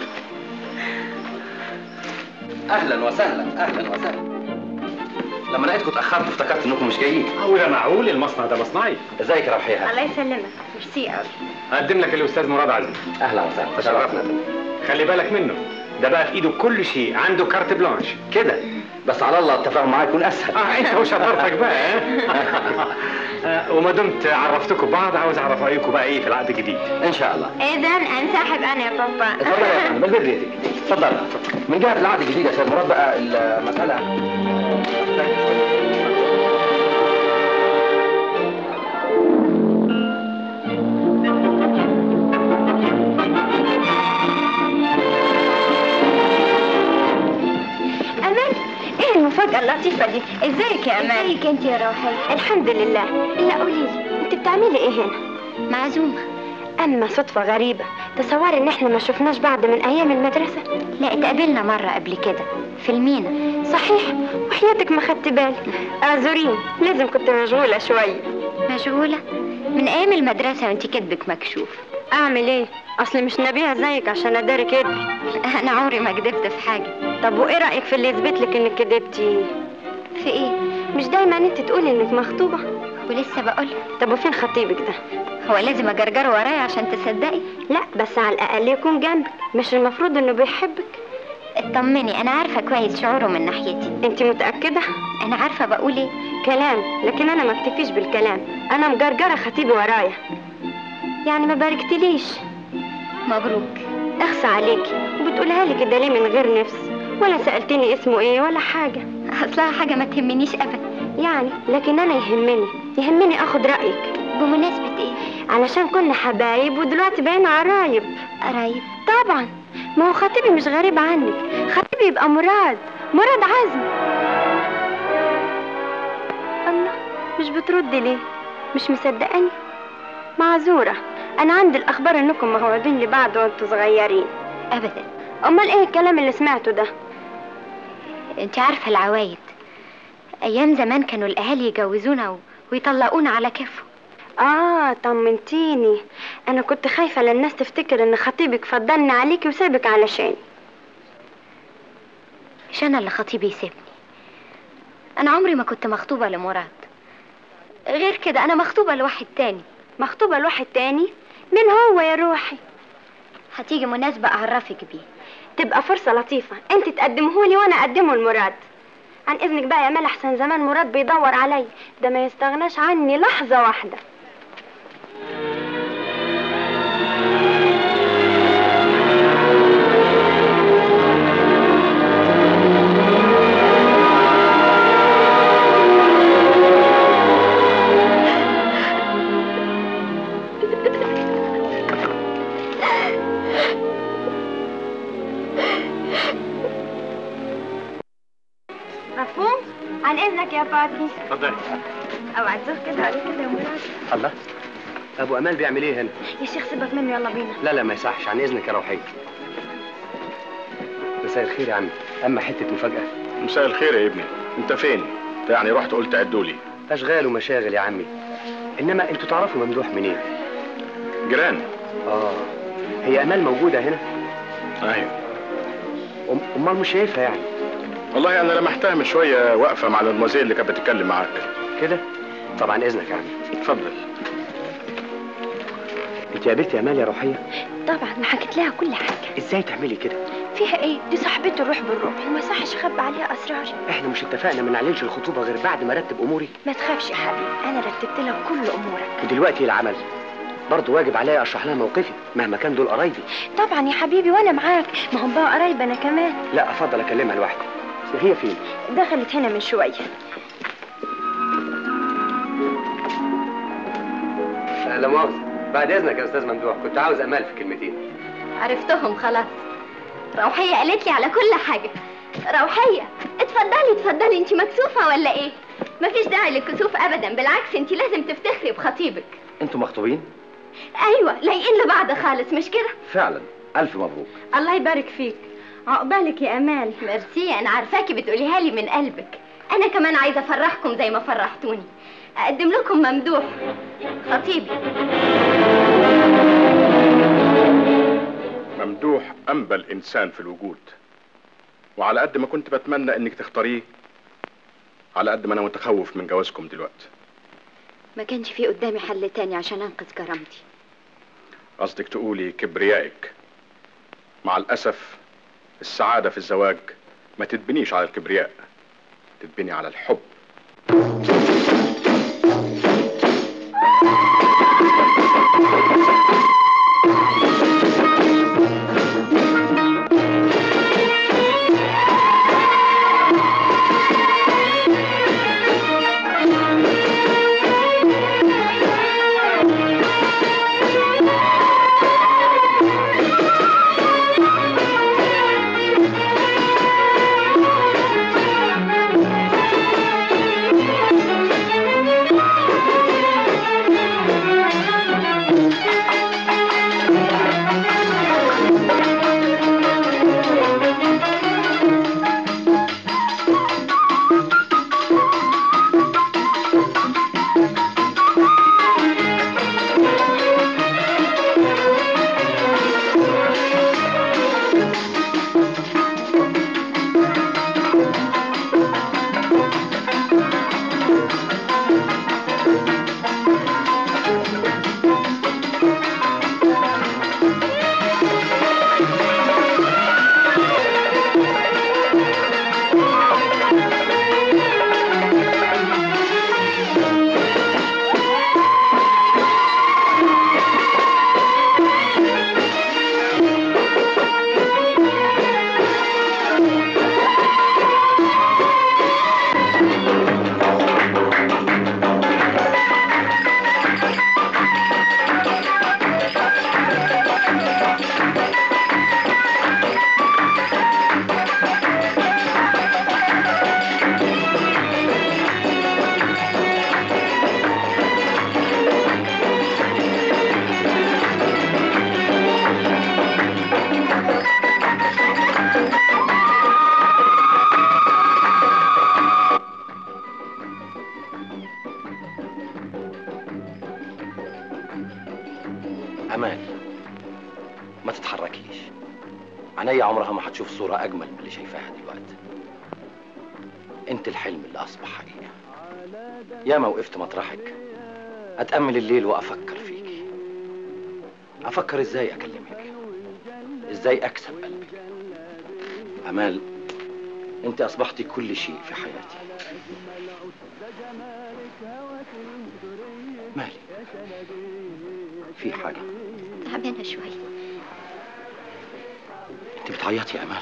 اهلا وسهلا اهلا وسهلا لما لقيتكم اتاخرتوا افتكرت انكم مش جايين هو ده معقول المصنع ده مصنعي ازيك يا ربحيها الله يسلمك ميرسي قوي اقدم لك الاستاذ مراد عزمي اهلا وسهلا تشرفنا خلي بالك منه ده بقى في ايده كل شيء عنده كارت بلانش كده بس على الله التفاهم معاه يكون اسهل اه انت وشطارتك بقى ها؟ آه، وما دمت عرفتكم بعض عاوز اعرف رايكم بقى ايه في العقد الجديد ان شاء الله اذا انسحب انا يا بابا اتفضل يا فندم بالبيت بيتك اتفضل من جهه العقد الجديد يا سيد مراد بقى المساله امل ايه المفاجاه اللطيفه دي ازيك يا امل ازيك انت يا روحية الحمد لله الا قولي لي انت بتعملي ايه هنا معزومة اما صدفه غريبه تصوري ان احنا ما شفناش بعض من ايام المدرسه لا اتقابلنا مرة قبل كده في المينا صحيح وحياتك ما خدت بالي اعذريني لازم كنت مشغوله شويه مشغولة من ايام المدرسة وانت كدبك مكشوف اعمل ايه اصلي مش نبيهه زيك عشان اداري كدبي انا عمري ما كدبت في حاجة طب وايه رايك في اللي يثبت لك انك كدبتي في ايه مش دايما انت تقولي انك مخطوبه ولسه بقول طب وفين خطيبك ده هو لازم اجرجره ورايا عشان تصدقي لا بس على الاقل يكون جنبك مش المفروض انه بيحبك اطمني انا عارفة كويس شعوره من ناحيتي انت متاكده انا عارفة بقول ايه كلام لكن انا ما اكتفيش بالكلام انا مجرجره خطيبي ورايا يعني ما باركتليش مبروك اخصى عليكي وبتقولها لي كده ليه من غير نفس ولا سالتني اسمه ايه ولا حاجه اصلها حاجة ما تهمنيش ابدا يعني لكن انا يهمني يهمني اخد رايك بمناسبة ايه علشان كنا حبايب ودلوقتي بقينا قرايب قرايب طبعا ما هو خطيبي مش غريب عنك خطيبي يبقى مراد مراد عزم الله مش بتردي ليه مش مصدقاني معذورة انا عندي الاخبار انكم موعودين لبعض وانتوا صغيرين ابدا امال ايه الكلام اللي سمعته ده انت عارفه العوايد ايام زمان كانوا الاهالي يجوزونا و... ويطلقونا على كيفه اه طمنتيني انا كنت خايفه للناس تفتكر ان خطيبك فضلني عليكي وسابك علشاني مش انا اللي خطيبي يسيبني انا عمري ما كنت مخطوبه لمراد غير كده انا مخطوبه لواحد تاني مخطوبه لواحد تاني مين هو يا روحي هتيجي مناسبه اعرفك بيه تبقى فرصه لطيفه انت تقدمهولي وانا اقدمه لمراد عن اذنك بقى يا مال احسن زمان مراد بيدور علي ده ما يستغناش عني لحظه واحده مفهوم عن اذنك يا فاطمه اتفضلي اوعى تزوق كده ولا كده يا مراد الله ابو امال بيعمل ايه هنا يا شيخ سيبك منه يلا بينا لا لا ما يصحش عن اذنك يا روحيه مساء الخير يا عمي اما حته مفاجاه مساء الخير يا ابني انت فين انت يعني رحت قلت عدولي اشغال ومشاغل يا عمي انما انتوا تعرفوا ممدوح منين جيران اه هي امال موجوده هنا ايوه أم- امال مش شايفها يعني والله انا لمحتها من شويه واقفه مع المدموزيل اللي كانت بتتكلم معاك كده طبعا اذنك يا عمي اتفضل انت قابلتي امال يا روحيه طبعا ما حكيت لها كل حاجه ازاي تعملي كده فيها ايه دي صاحبته الروح بالروح وما صحش اخبي عليها اسراري احنا مش اتفقنا ما نعلنش الخطوبه غير بعد ما ارتب اموري ما تخافش يا حبيبي انا رتبت لها كل امورك ودلوقتي العمل برضه واجب عليا اشرح لها موقفي مهما كان دول قرايبي طبعا يا حبيبي وانا معاك ما هم بقى قرايب انا كمان لا افضل اكلمها لوحدي هي فين دخلت هنا من شويه آه، لا مؤاخذه بعد اذنك يا استاذ ممدوح كنت عاوز امال في كلمتين عرفتهم خلاص روحية قالت لي على كل حاجة روحية اتفضلي اتفضلي انت مكسوفة ولا ايه مفيش داعي للكسوف ابدا بالعكس انت لازم تفتخري بخطيبك انتوا مخطوبين ايوه لايقين لبعض خالص مش كده فعلا الف مبروك الله يبارك فيك عقبالك يا امال ميرسي انا عارفاكي بتقوليها لي من قلبك انا كمان عايزه افرحكم زي ما فرحتوني اقدم لكم ممدوح خطيبي ممدوح انبل انسان في الوجود وعلى قد ما كنت بتمنى انك تختاريه على قد ما انا متخوف من جوازكم دلوقتي ما كانش في قدامي حل تاني عشان انقذ كرامتي قصدك تقولي كبريائك مع الاسف السعاده في الزواج ما تتبنيش على الكبرياء تتبني على الحب امال ما تتحركيش عينيا عمرها ما هتشوف صورة أجمل من اللي شايفاها دلوقتي أنت الحلم اللي أصبح حقيقة ياما وقفت مطرحك أتأمل الليل وأفكر فيكي أفكر إزاي أكلمك إزاي أكسب قلبك أمال أنت أصبحتي كل شيء في حياتي مالك في حاجة تعبانة شوي أنت بتعيطي يا أمال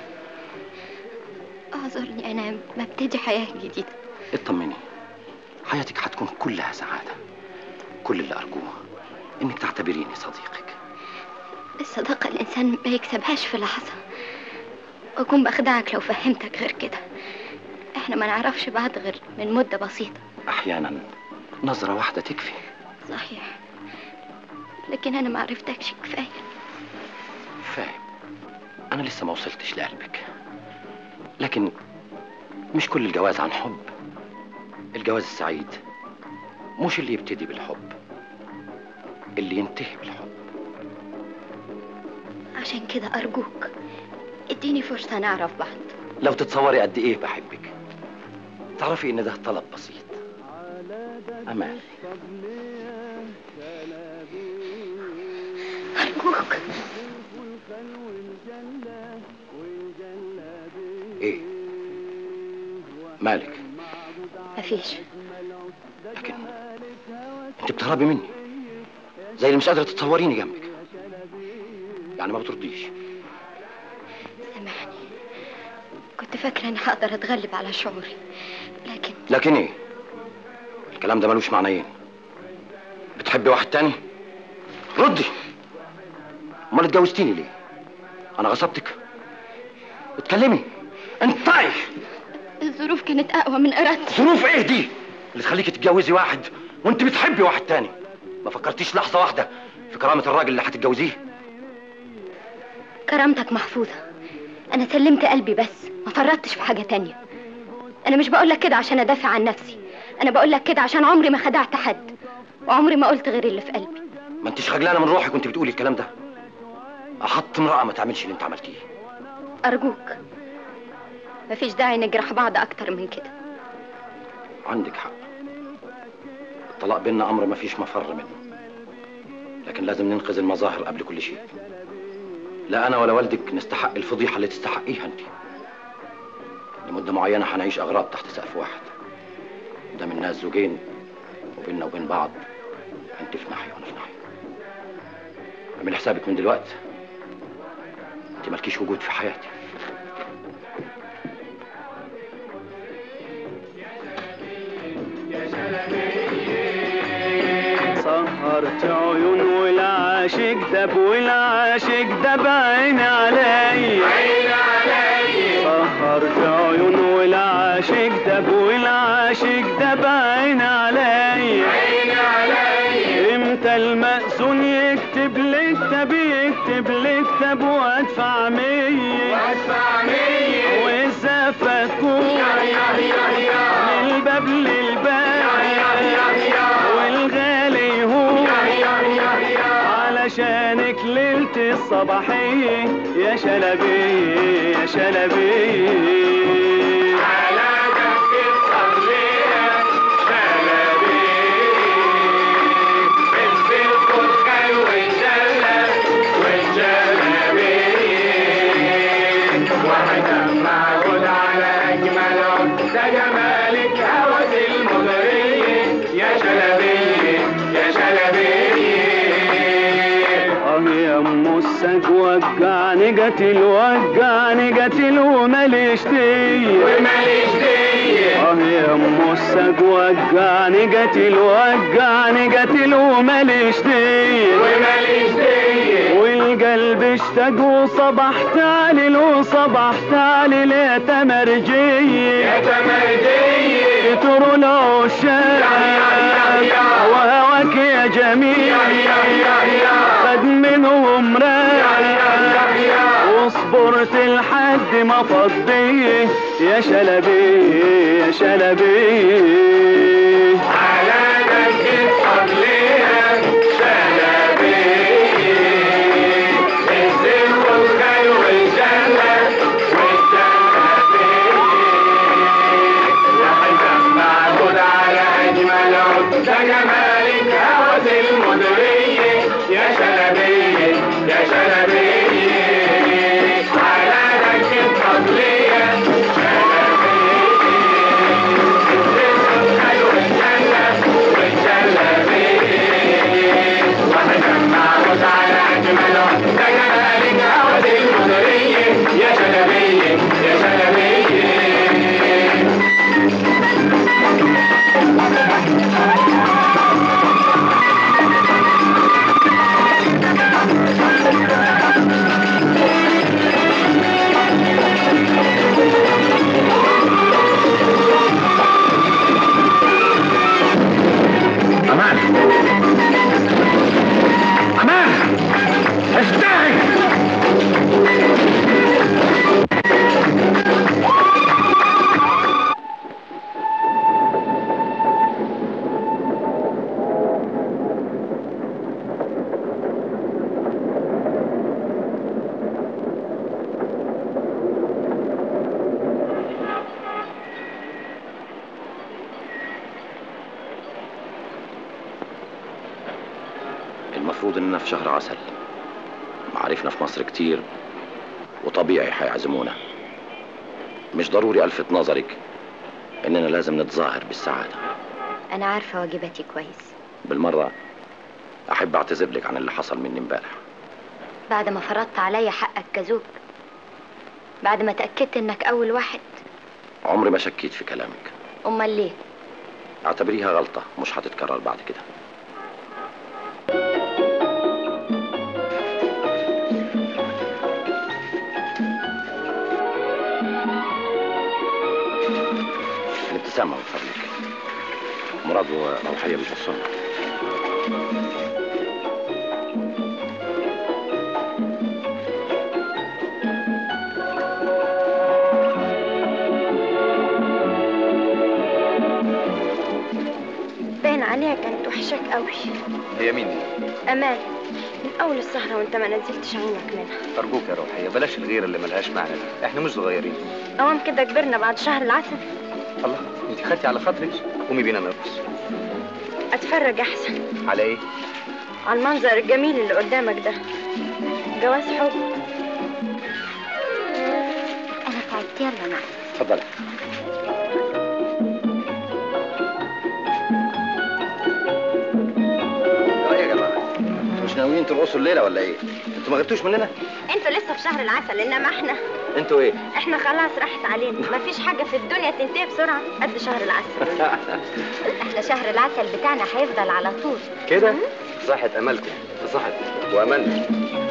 اعذرني انا ببتدي حياة جديدة اطمني حياتك هتكون كلها سعادة كل اللي أرجوه إنك تعتبريني صديقك الصداقة الإنسان ما يكسبهاش في لحظة وأكون بخدعك لو فهمتك غير كده إحنا ما نعرفش بعض غير من مدة بسيطة أحيانا نظرة واحدة تكفي صحيح لكن أنا ما عرفتكش كفاية فاهم أنا لسه ما وصلتش لقلبك لكن مش كل الجواز عن حب الجواز السعيد مش اللي يبتدي بالحب اللي ينتهي بالحب عشان كده أرجوك اديني فرصة نعرف بعض لو تتصوري قد إيه بحبك تعرفي إن ده طلب بسيط أمان أرجوك إيه مالك مفيش لكن أنت بتهربي مني زي اللي مش قادرة تتصوريني جنبك يعني ما بترضيش سامحني كنت فاكرة إني هقدر أتغلب على شعوري لكن لكن إيه الكلام ده ملوش معنيين بتحبي واحد تاني ردي امال اتجوزتيني ليه انا غصبتك اتكلمي انطقي الظروف كانت أقوى من إرادتي ظروف ايه دي اللي تخليكي تتجوزي واحد وانت بتحبي واحد تاني ما فكرتيش لحظه واحده في كرامه الراجل اللي هتتجوزيه كرامتك محفوظة أنا سلمت قلبي بس ما فرطتش في حاجة تانية أنا مش بقولك كده عشان أدافع عن نفسي أنا بقولك كده عشان عمري ما خدعت حد وعمري ما قلت غير اللي في قلبي ما انتش خجلانه من روحك وانت بتقولي الكلام ده احط امراه ما تعملش اللي انت عملتيه أرجوك مفيش داعي نجرح بعض أكتر من كده عندك حق الطلاق بيننا امر ما فيش مفر منه لكن لازم ننقذ المظاهر قبل كل شيء لا انا ولا والدك نستحق الفضيحه اللي تستحقيها انت لمده معينه هنعيش اغراب تحت سقف واحد قدام الناس زوجين وبيننا وبين بعض انت في ناحيه وانا في ناحيه اعمل حسابك من دلوقتي انت مالكيش وجود في حياتي سهرت عيون والعاشق دب والعاشق دب عين علي عين علي سهرت عيون والعاشق دب والعاشق دب عين علي عين علي امتى المأذون يكتب لي كتاب يكتب لي كتاب وادفع مية وادفع مية واذا فكون من الباب للباب والغالي هو علشانك ليلة الصباحية يا شلبي يا شلبي على دك تصليها شلبي بنت الكتكل والجلة والجلبي واحدة معقول على أجمل عود ده جمالك هوس المغرية يا شلبي يا شلبي اه يا ام السج وجعني قتل وجعني قتل وماليش دي وماليش دي اه يا ام السج وجعني قتل وجعني قتل وماليش دي وماليش دي والقلب اشتاق وصبحت علي وصبحت علي يا تمرجية يا تمرجية ترو العشاق وهواك يا جميل خد منهم راق وصبرت لحد ما فضيه يا شلبي يا شلبي على دك فضليها شلبي ده جمالك هوس المدرية يا شلبية يا شلبية على ركب قبلية حلو الجنة والجلبية واحنا معروض على أجمله ده جمالك هوس المدرية يا شلبية يا شلبية امان امان اشتغل المفروض اننا في شهر عسل معارفنا في مصر كتير وطبيعي هيعزمونا مش ضروري الفت نظرك اننا لازم نتظاهر بالسعاده أنا عارفة واجباتي كويس بالمره احب اعتذر لك عن اللي حصل مني امبارح بعد ما فرضت عليا حقك كزوج بعد ما تأكدت إنك أول واحد عمري ما شكيت في كلامك أمال ليه؟ اعتبريها غلطه مش هتتكرر بعد كده الابتسامة من فضلك مراد وروحية بيبصوا باين عليها كانت وحشك قوي هي مين دي؟ أمان من أول السهرة وأنت ما نزلتش عينك منها أرجوك يا روحية بلاش الغيرة اللي ملهاش معنى دي احنا مش صغيرين أوام كده كبرنا بعد شهر العسل الله انت خدتي على خاطري قومي بينا نرقص أتفرج أحسن على ايه؟ على المنظر الجميل اللي قدامك ده جواز حب أنا تعبت يلا معاك اتفضل يا جماعة مش ناويين ترقصوا الليلة ولا ايه؟ انتوا ما غبتوش مننا؟ انتوا لسه في شهر العسل انما احنا انتوا ايه؟ احنا خلاص راحت علينا مفيش حاجة في الدنيا تنتهي بسرعة قد شهر العسل احنا شهر العسل بتاعنا هيفضل على طول كده صحة أملكم صحة وأملنا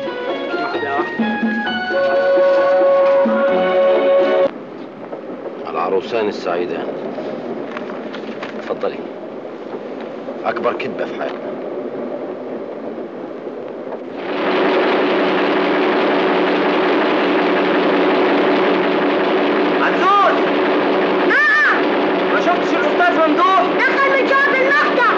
العروسان السعيدان اتفضلي أكبر كذبة في حياتنا منزول نعم ما شفتش الاستاذ ممدوح دخل من جواب المقطع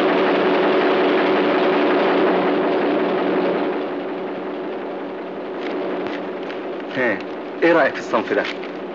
ها ايه رأيك في الصنف ده؟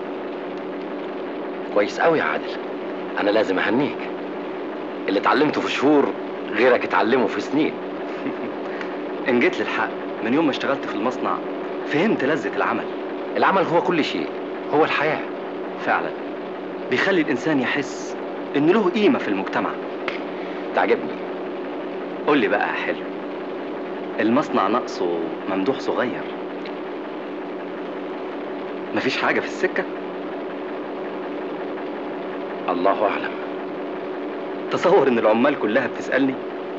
كويس قوي يا عادل أنا لازم أهنيك اللي اتعلمته في شهور غيرك اتعلمه في سنين إن جيت للحق من يوم ما اشتغلت في المصنع فهمت لذة العمل العمل هو كل شيء هو الحياة فعلا بيخلي الإنسان يحس إن له قيمة في المجتمع تعجبني قول لي بقى يا حلو المصنع ناقصه ممدوح صغير مفيش حاجة في السكة الله أعلم تصور إن العمال كلها بتسألني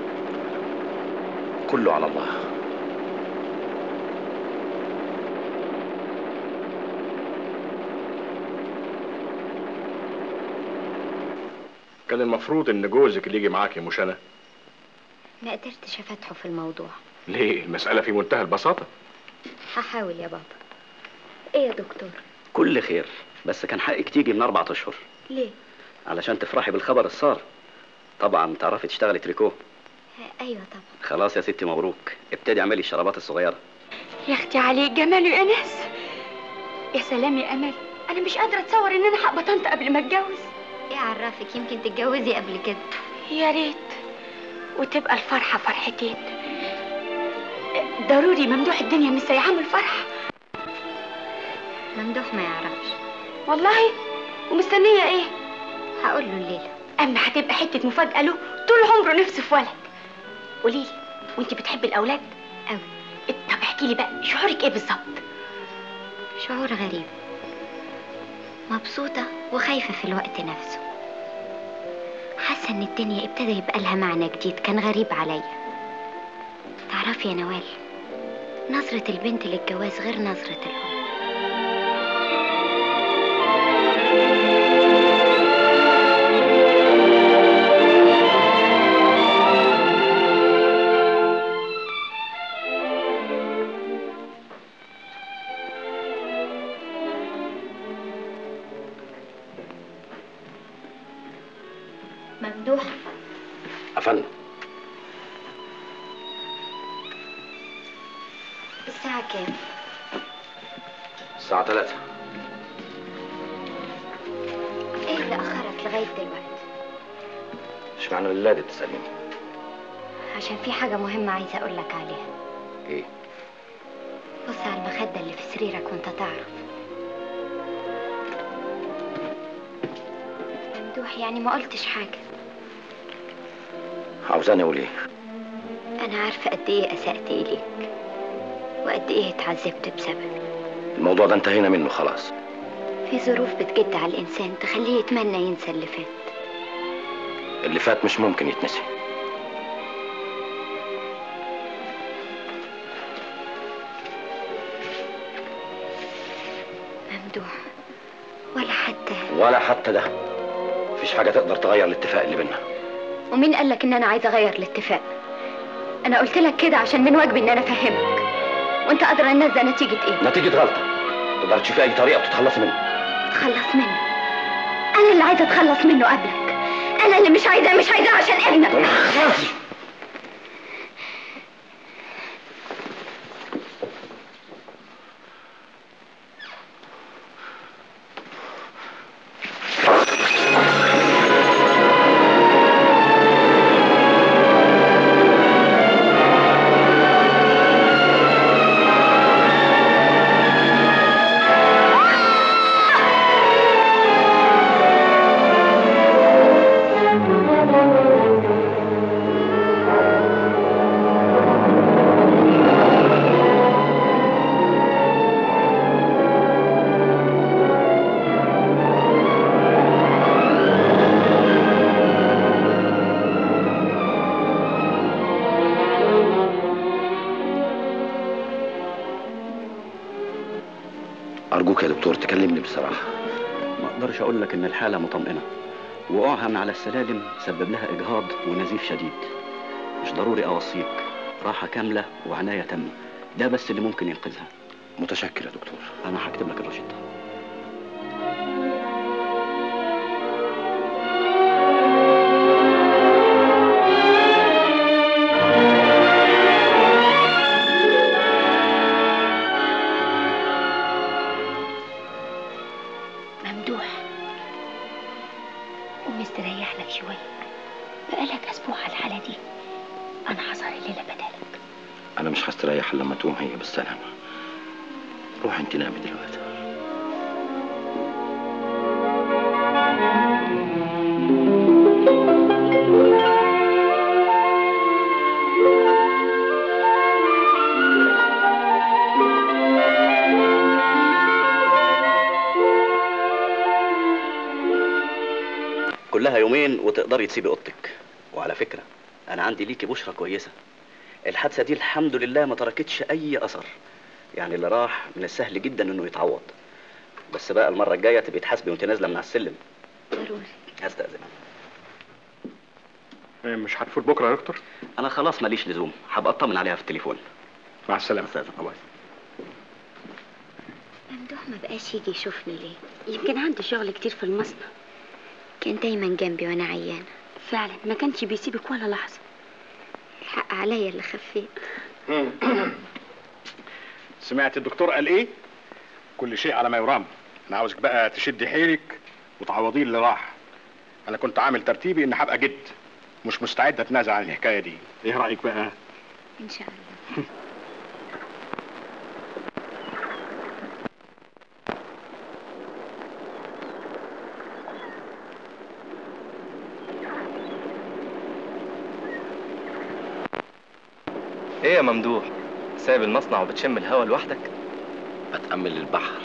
كله على الله كان المفروض ان جوزك اللي يجي معاك يا مشانة ما قدرتش افتحه في الموضوع ليه المسألة في منتهى البساطة هحاول يا بابا ايه يا دكتور كل خير بس كان حقك تيجي من أربعة أشهر ليه علشان تفرحي بالخبر الصار طبعا تعرفي تشتغلي تريكو ايوه طبعا خلاص يا ستي مبروك ابتدي اعملي الشرابات الصغيرة يا اختي عليك جمال يا انس يا سلام يا امل انا مش قادره اتصور ان انا هبقى طنط قبل ما اتجوز ايه عرفك يمكن تتجوزي قبل كده يا ريت وتبقى الفرحة فرحتين ضروري ممدوح الدنيا مش سايعامل فرحة ممدوح ما يعرفش والله ومستنية ايه؟ هقول له الليلة اما هتبقى حتة مفاجأة له طول عمره نفسه في ولد قوليلي وانت بتحبي الاولاد؟ أوي طب احكي لي بقى شعورك ايه بالظبط؟ شعور غريب مبسوطة وخايفة في الوقت نفسه حاسة ان الدنيا ابتدى يبقى لها معنى جديد كان غريب عليا تعرفي يا نوال نظرة البنت للجواز غير نظرة الأم ممدوح أفندم الساعة كام؟ الساعة 3 ايه اللي أخرك لغاية دلوقتي؟ اشمعنى الليلة دي تسأليني عشان في حاجة مهمة عايزة أقولك عليها إيه بص على المخدة اللي في سريرك وانت تعرف ممدوح يعني ما قلتش حاجة عاوزاني أقول إيه أنا عارفة قد إيه أسأت إليك وقد إيه اتعذبت بسببي الموضوع ده انتهينا منه خلاص في ظروف بتجد على الإنسان تخليه يتمنى ينسى اللي فات اللي فات مش ممكن يتنسي ممدوح ولا حتى ولا حتى ده مفيش حاجة تقدر تغير الاتفاق اللي بينا ومين قالك إن أنا عايزة أغير الاتفاق أنا قلت لك كده عشان من واجبي إن أنا أفهمك وأنت أدرى الناس ده نتيجة إيه نتيجة غلطة تقدر تشوفي أي طريقة بتتخلصي منه تخلص منه أنا اللي عايزة أتخلص منه قبلك أنا اللي مش عايزاه مش عايزاه عشان ابنك أرجوك يا دكتور تكلمني بصراحة ما اقدرش اقول لك ان الحاله مطمئنه وقوعها من على السلالم سبب لها اجهاض ونزيف شديد مش ضروري اوصيك راحه كامله وعنايه تامه ده بس اللي ممكن ينقذها متشكر يا دكتور انا هكتب لك الروشته ممدوح قوم استريح لك شوية بقالك أسبوع على الحالة دي أنا هسهر الليلة بدالك أنا مش هستريح إلا لما تقوم هي بالسلامة روح أنت نامي دلوقتي كلها يومين وتقدري تسيبي اوضتك وعلى فكره انا عندي ليكي بشرى كويسه الحادثه دي الحمد لله ما تركتش اي اثر يعني اللي راح من السهل جدا انه يتعوض بس بقى المره الجايه تبقي تحاسبي وانت نازله من على السلم ضروري هستاذن إيه، مش هتفوت بكرة يا دكتور انا خلاص ماليش لزوم هبقى اطمن عليها في التليفون مع السلامة استاذن الله ممدوح ما بقاش يجي يشوفني ليه يمكن عنده شغل كتير في المصنع كان دايما جنبي وانا عيانه فعلا ما كانش بيسيبك ولا لحظة الحق عليا اللي خفيت سمعت الدكتور قال ايه كل شيء على ما يرام انا عاوزك بقى تشدي حيلك وتعوضيه اللي راح انا كنت عامل ترتيبي ان هبقى جد مش مستعد اتنازل عن الحكايه دي ايه رايك بقى ان شاء الله ايه يا ممدوح سايب المصنع وبتشم الهوا لوحدك بتامل البحر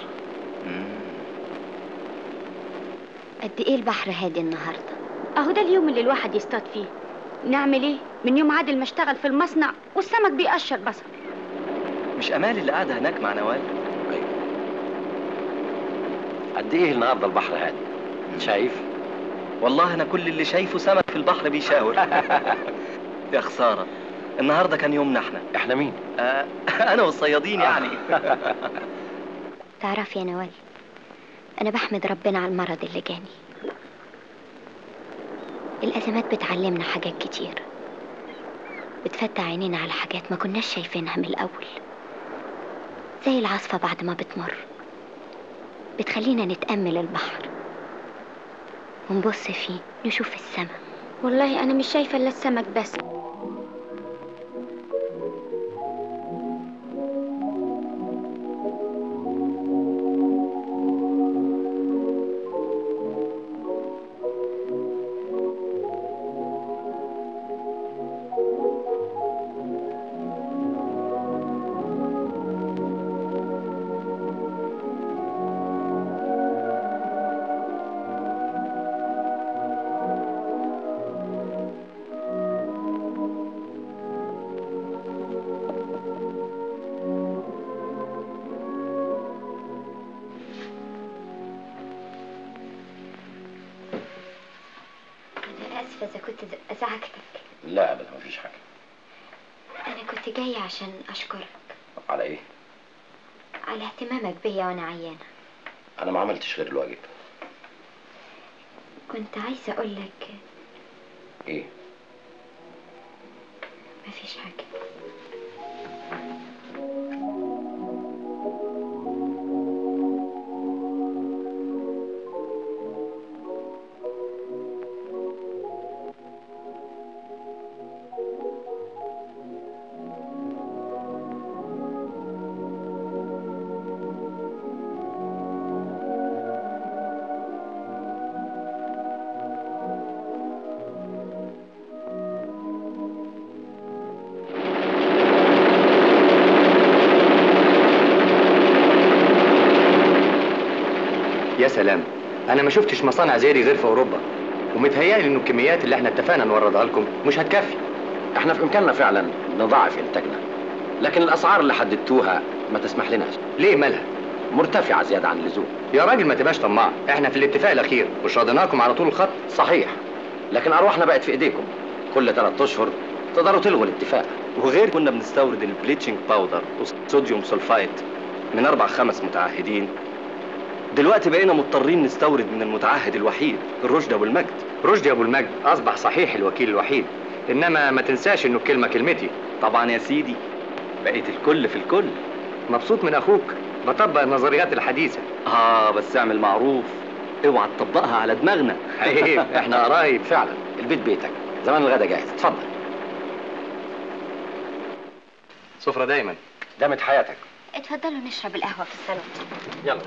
قد ايه البحر هادي النهارده اهو ده اليوم اللي الواحد يصطاد فيه نعمل ايه من يوم عادل ما اشتغل في المصنع والسمك بيقشر بصر مش امال اللي قاعده هناك مع نوال قد ايه النهارده البحر هادي شايف والله انا كل اللي شايفه سمك في البحر بيشاور يا خساره النهارده كان يومنا احنا احنا مين آه انا والصيادين يعني تعرف يا نوال انا بحمد ربنا على المرض اللي جاني الازمات بتعلمنا حاجات كتير بتفتح عينينا على حاجات ما كناش شايفينها من الاول زي العاصفه بعد ما بتمر بتخلينا نتامل البحر ونبص فيه نشوف السما والله انا مش شايفه الا السمك بس انا اسفه اذا كنت ازعجتك لا ابدا مفيش حاجه انا كنت جايه عشان اشكرك على ايه على اهتمامك بيا وانا عيانه انا ما عملتش غير الواجب كنت عايزه اقول لك ايه مفيش حاجه يا سلام انا ما شفتش مصانع زي دي غير في اوروبا ومتهيألي انه الكميات اللي احنا اتفقنا نوردها لكم مش هتكفي احنا في امكاننا فعلا نضاعف انتاجنا لكن الاسعار اللي حددتوها ما تسمح لناش ليه مالها مرتفعه زياده عن اللزوم يا راجل ما تبقاش طماع احنا في الاتفاق الاخير مش راضيناكم على طول الخط صحيح لكن ارواحنا بقت في ايديكم كل ثلاث اشهر تقدروا تلغوا الاتفاق وغير كنا بنستورد البليتشنج باودر والصوديوم سولفايت من اربع خمس متعهدين دلوقتي بقينا مضطرين نستورد من المتعهد الوحيد الرشد ابو المجد رشدي ابو المجد اصبح صحيح الوكيل الوحيد انما ما تنساش انه الكلمه كلمتي طبعا يا سيدي بقيت الكل في الكل مبسوط من اخوك بطبق النظريات الحديثه اه بس اعمل معروف اوعى تطبقها على دماغنا عيب احنا قرايب فعلا البيت بيتك زمان الغدا جاهز اتفضل سفره دايما دامت حياتك اتفضلوا نشرب القهوه في الصالون يلا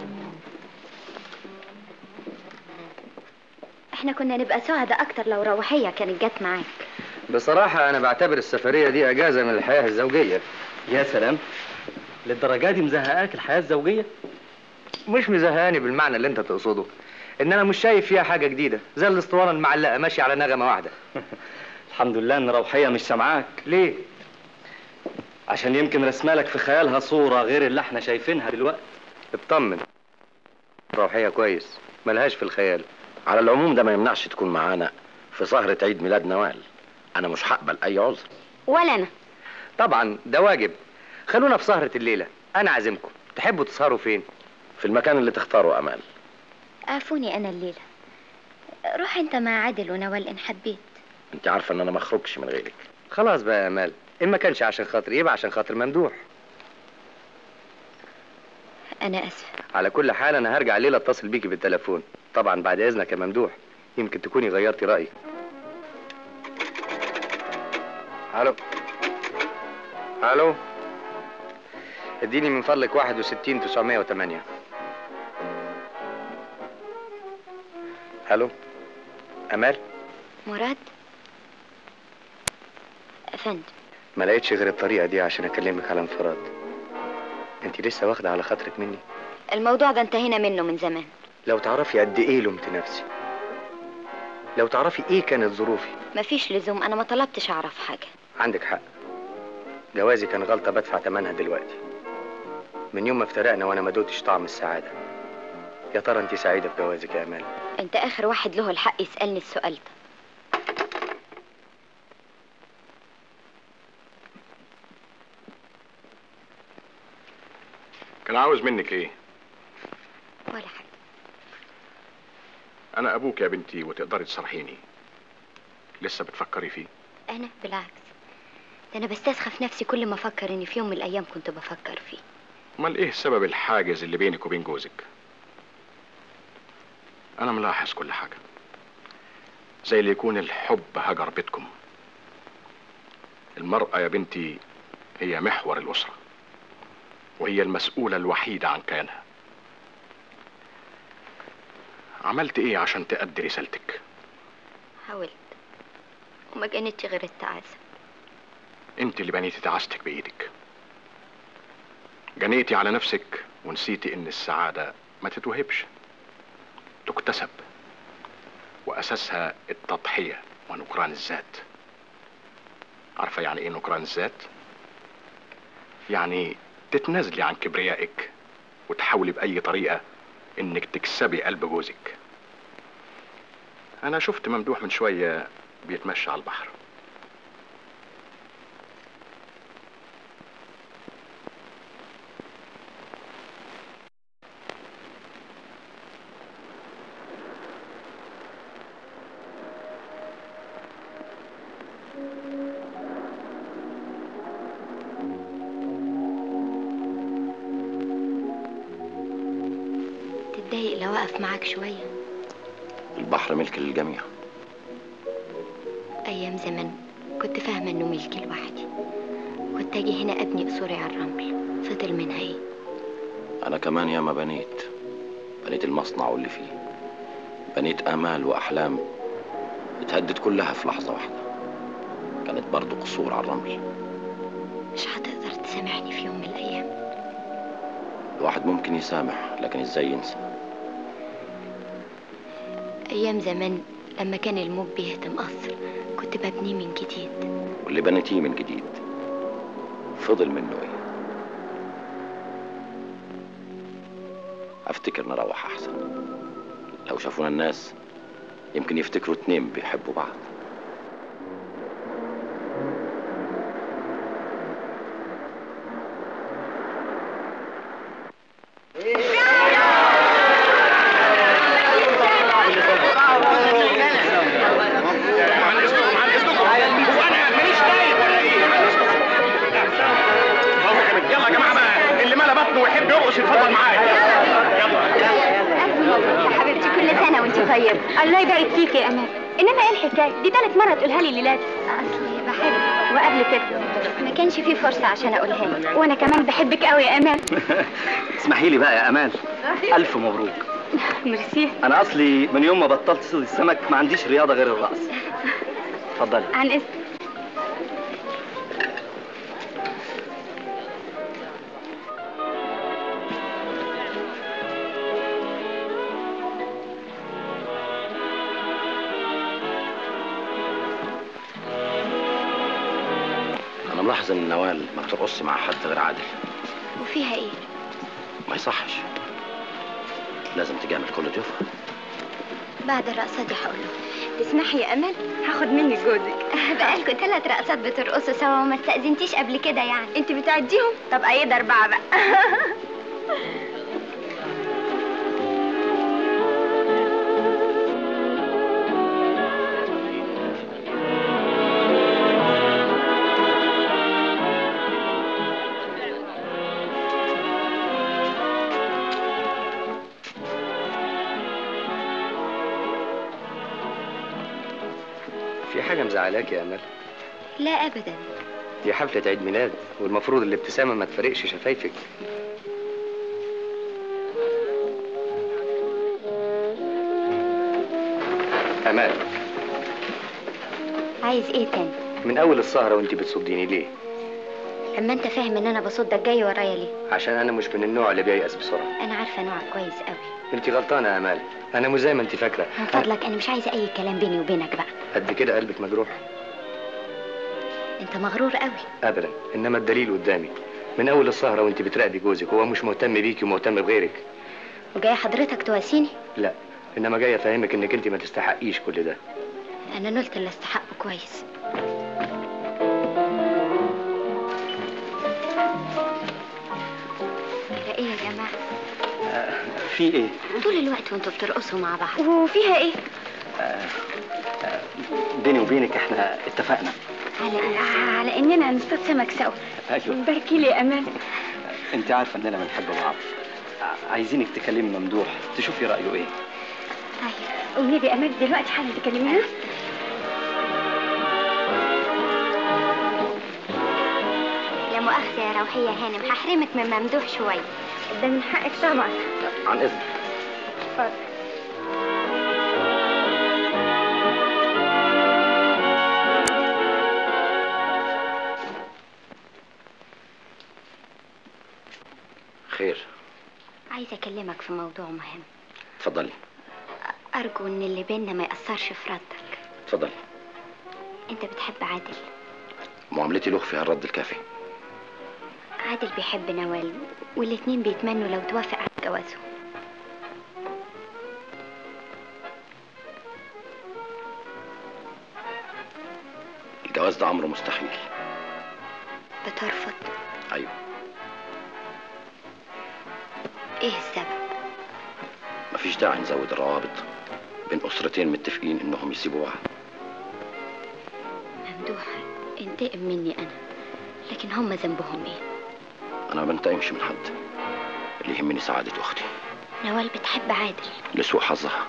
احنا كنا نبقى سعداء اكتر لو روحيه كانت جت معاك بصراحه انا بعتبر السفريه دي اجازه من الحياه الزوجيه يا سلام للدرجه دي مزهقاك الحياه الزوجيه مش مزهقاني بالمعنى اللي انت تقصده ان انا مش شايف فيها حاجه جديده زي الاسطوانه المعلقه ماشيه على نغمه واحده الحمد لله ان روحيه مش سامعاك ليه عشان يمكن رسمالك في خيالها صوره غير اللي احنا شايفينها دلوقتي اطمن روحيه كويس ملهاش في الخيال على العموم ده ما يمنعش تكون معانا في سهرة عيد ميلاد نوال أنا مش هقبل أي عذر ولا انا طبعا ده واجب خلونا في سهره الليله انا عازمكم تحبوا تسهروا فين في المكان اللي تختاره أمال عافوني انا الليله روح انت مع عادل ونوال ان حبيت أنت عارفة إن أنا ما أخرجش من غيرك خلاص بقى يا امال ان ما كانش عشان خاطري يبقى عشان خاطر ممدوح انا اسفه على كل حال انا هرجع الليله اتصل بيكي بالتليفون طبعا بعد اذنك يا ممدوح يمكن تكوني غيرتي رايي الو الو اديني من فضلك 61 908 الو امال مراد افندم ما لقيتش غير الطريقه دي عشان اكلمك على انفراد انت لسه واخده على خاطرك مني الموضوع ده انتهينا منه من زمان لو تعرفي قد ايه لومت نفسي لو تعرفي ايه كانت ظروفي مفيش لزوم انا ما طلبتش اعرف حاجه عندك حق جوازي كان غلطه بدفع ثمنها دلوقتي من يوم ما افترقنا وانا ما دوتش طعم السعاده يا ترى انت سعيده بجوازك يا امال انت اخر واحد له الحق يسالني السؤال ده كان عاوز منك ايه ولا حاجه انا ابوك يا بنتي وتقدري تصرحيني لسه بتفكري فيه انا بالعكس ده انا بستسخف نفسي كل ما افكر اني في يوم من الايام كنت بفكر فيه امال ايه سبب الحاجز اللي بينك وبين جوزك انا ملاحظ كل حاجه زي اللي يكون الحب هجر بيتكم المراه يا بنتي هي محور الاسره وهي المسؤوله الوحيده عن كيانها عملت ايه عشان تأدي رسالتك حاولت وما كانتش غير التعاسه انت اللي بنيتي تعاستك بايدك جنيتي على نفسك ونسيتي ان السعادة ما تتوهبش تكتسب واساسها التضحية ونكران الذات عارفة يعني ايه نكران الذات يعني تتنازلي عن كبريائك وتحاولي بأي طريقة انك تكسبي قلب جوزك انا شفت ممدوح من شوية بيتمشى على البحر تتضايق لو اقف معاك شويه البحر ملك للجميع ايام زمان كنت فاهمه انه ملكي لوحدي كنت اجي هنا ابني قصوري على الرمل فضل منها ايه انا كمان ياما بنيت بنيت المصنع واللي فيه بنيت امال واحلام اتهدت كلها في لحظه واحده كانت برضو قصور على الرمل مش هتقدر تسامحني في يوم من الايام الواحد ممكن يسامح لكن ازاي ينسى ايام زمان لما كان الموج بيهدم قصر كنت ببنيه من جديد واللي بنيتيه من جديد فضل منه ايه افتكر نروح احسن لو شافونا الناس يمكن يفتكروا اتنين بيحبوا بعض يلا يا جماعه بقى اللي ملا بطنه ويحب يرقص يتفضل معايا يا حبيبتي كل سنه وانت طيبه الله يبارك فيك يا امال انما ايه الحكايه دي ثالث مره تقولها لي الليله دي اصلي بحبك وقبل كده ما كانش في فرصه عشان اقولها لك وانا كمان بحبك قوي يا امال اسمحي لي بقى يا امال الف مبروك ميرسي انا اصلي من يوم ما بطلت صيد السمك ما عنديش رياضه غير الرقص اتفضلي عن اذن انا ملاحظ ان نوال ما بترقصش مع حد غير عادل وفيها ايه ما يصحش لازم تجامل كل ضيوفها بعد الرقصه دي هقول له تسمحي يا امل هاخد منك جوزك بقالكوا ثلاث رقصات بترقصوا سوا وما استأذنتيش قبل كده يعني انت بتعديهم طب ايد اربعه بقى في حاجه مزعلاك يا امال لا ابدا دي حفلة عيد ميلاد والمفروض الابتسامة ما تفرقش شفايفك أمال عايز ايه تاني من أول السهرة وأنت بتصديني ليه؟ اما انت فاهم ان انا بصدك جاي ورايا ليه عشان أنا مش من النوع اللي بييأس بسرعة انا عارفه نوعك كويس قوي أنت غلطانة يا أمال أنا مش زي ما أنت فاكرة من فضلك انا مش عايزه اي كلام بيني وبينك بقى قد كده قلبك مجروح انت مغرور قوي أبدا إنما الدليل قدامي من أول السهرة وأنت بتراقبي جوزك هو مش مهتم بيكي ومهتم بغيرك وجاي حضرتك تواسيني لا إنما جاي أفهمك إنك أنت ما تستحقيش كل ده انا نلت اللي استحقه كويس كده ايه يا جماعه في إيه؟ طول الوقت وانتوا بترقصوا مع بعض وفيها ايه بيني وبينك إحنا اتفقنا على ايه على اننا نصطاد سمك سوا أيوه باركي لي يا امان أنت عارفة إننا بنحب بعض عايزينك تكلمي ممدوح تشوفي رأيه إيه والنبي امان دلوقتي حالا تكلميها لا مؤاخذه يا روحيه هانم هحرمك من ممدوح شويه ده من حقك طبعا عن إذنك اتفضل خير عايزه اكلمك في موضوع مهم اتفضلي ارجو ان اللي بينا ما ياثرش في ردك اتفضلي انت بتحب عادل معاملتي له فيها الرد الكافي عادل بيحب نوال والاتنين بيتمنوا لو توافق على جوازه الجواز ده امر مستحيل بترفض ايوه ايه السبب مفيش داعي نزود الروابط بين اسرتين متفقين انهم يسيبوا بعض ممدوح انتقم مني انا لكن هم ذنبهم ايه انا ما بنتقمش من حد اللي يهمني سعادة اختي نوال بتحب عادل لسوء حظها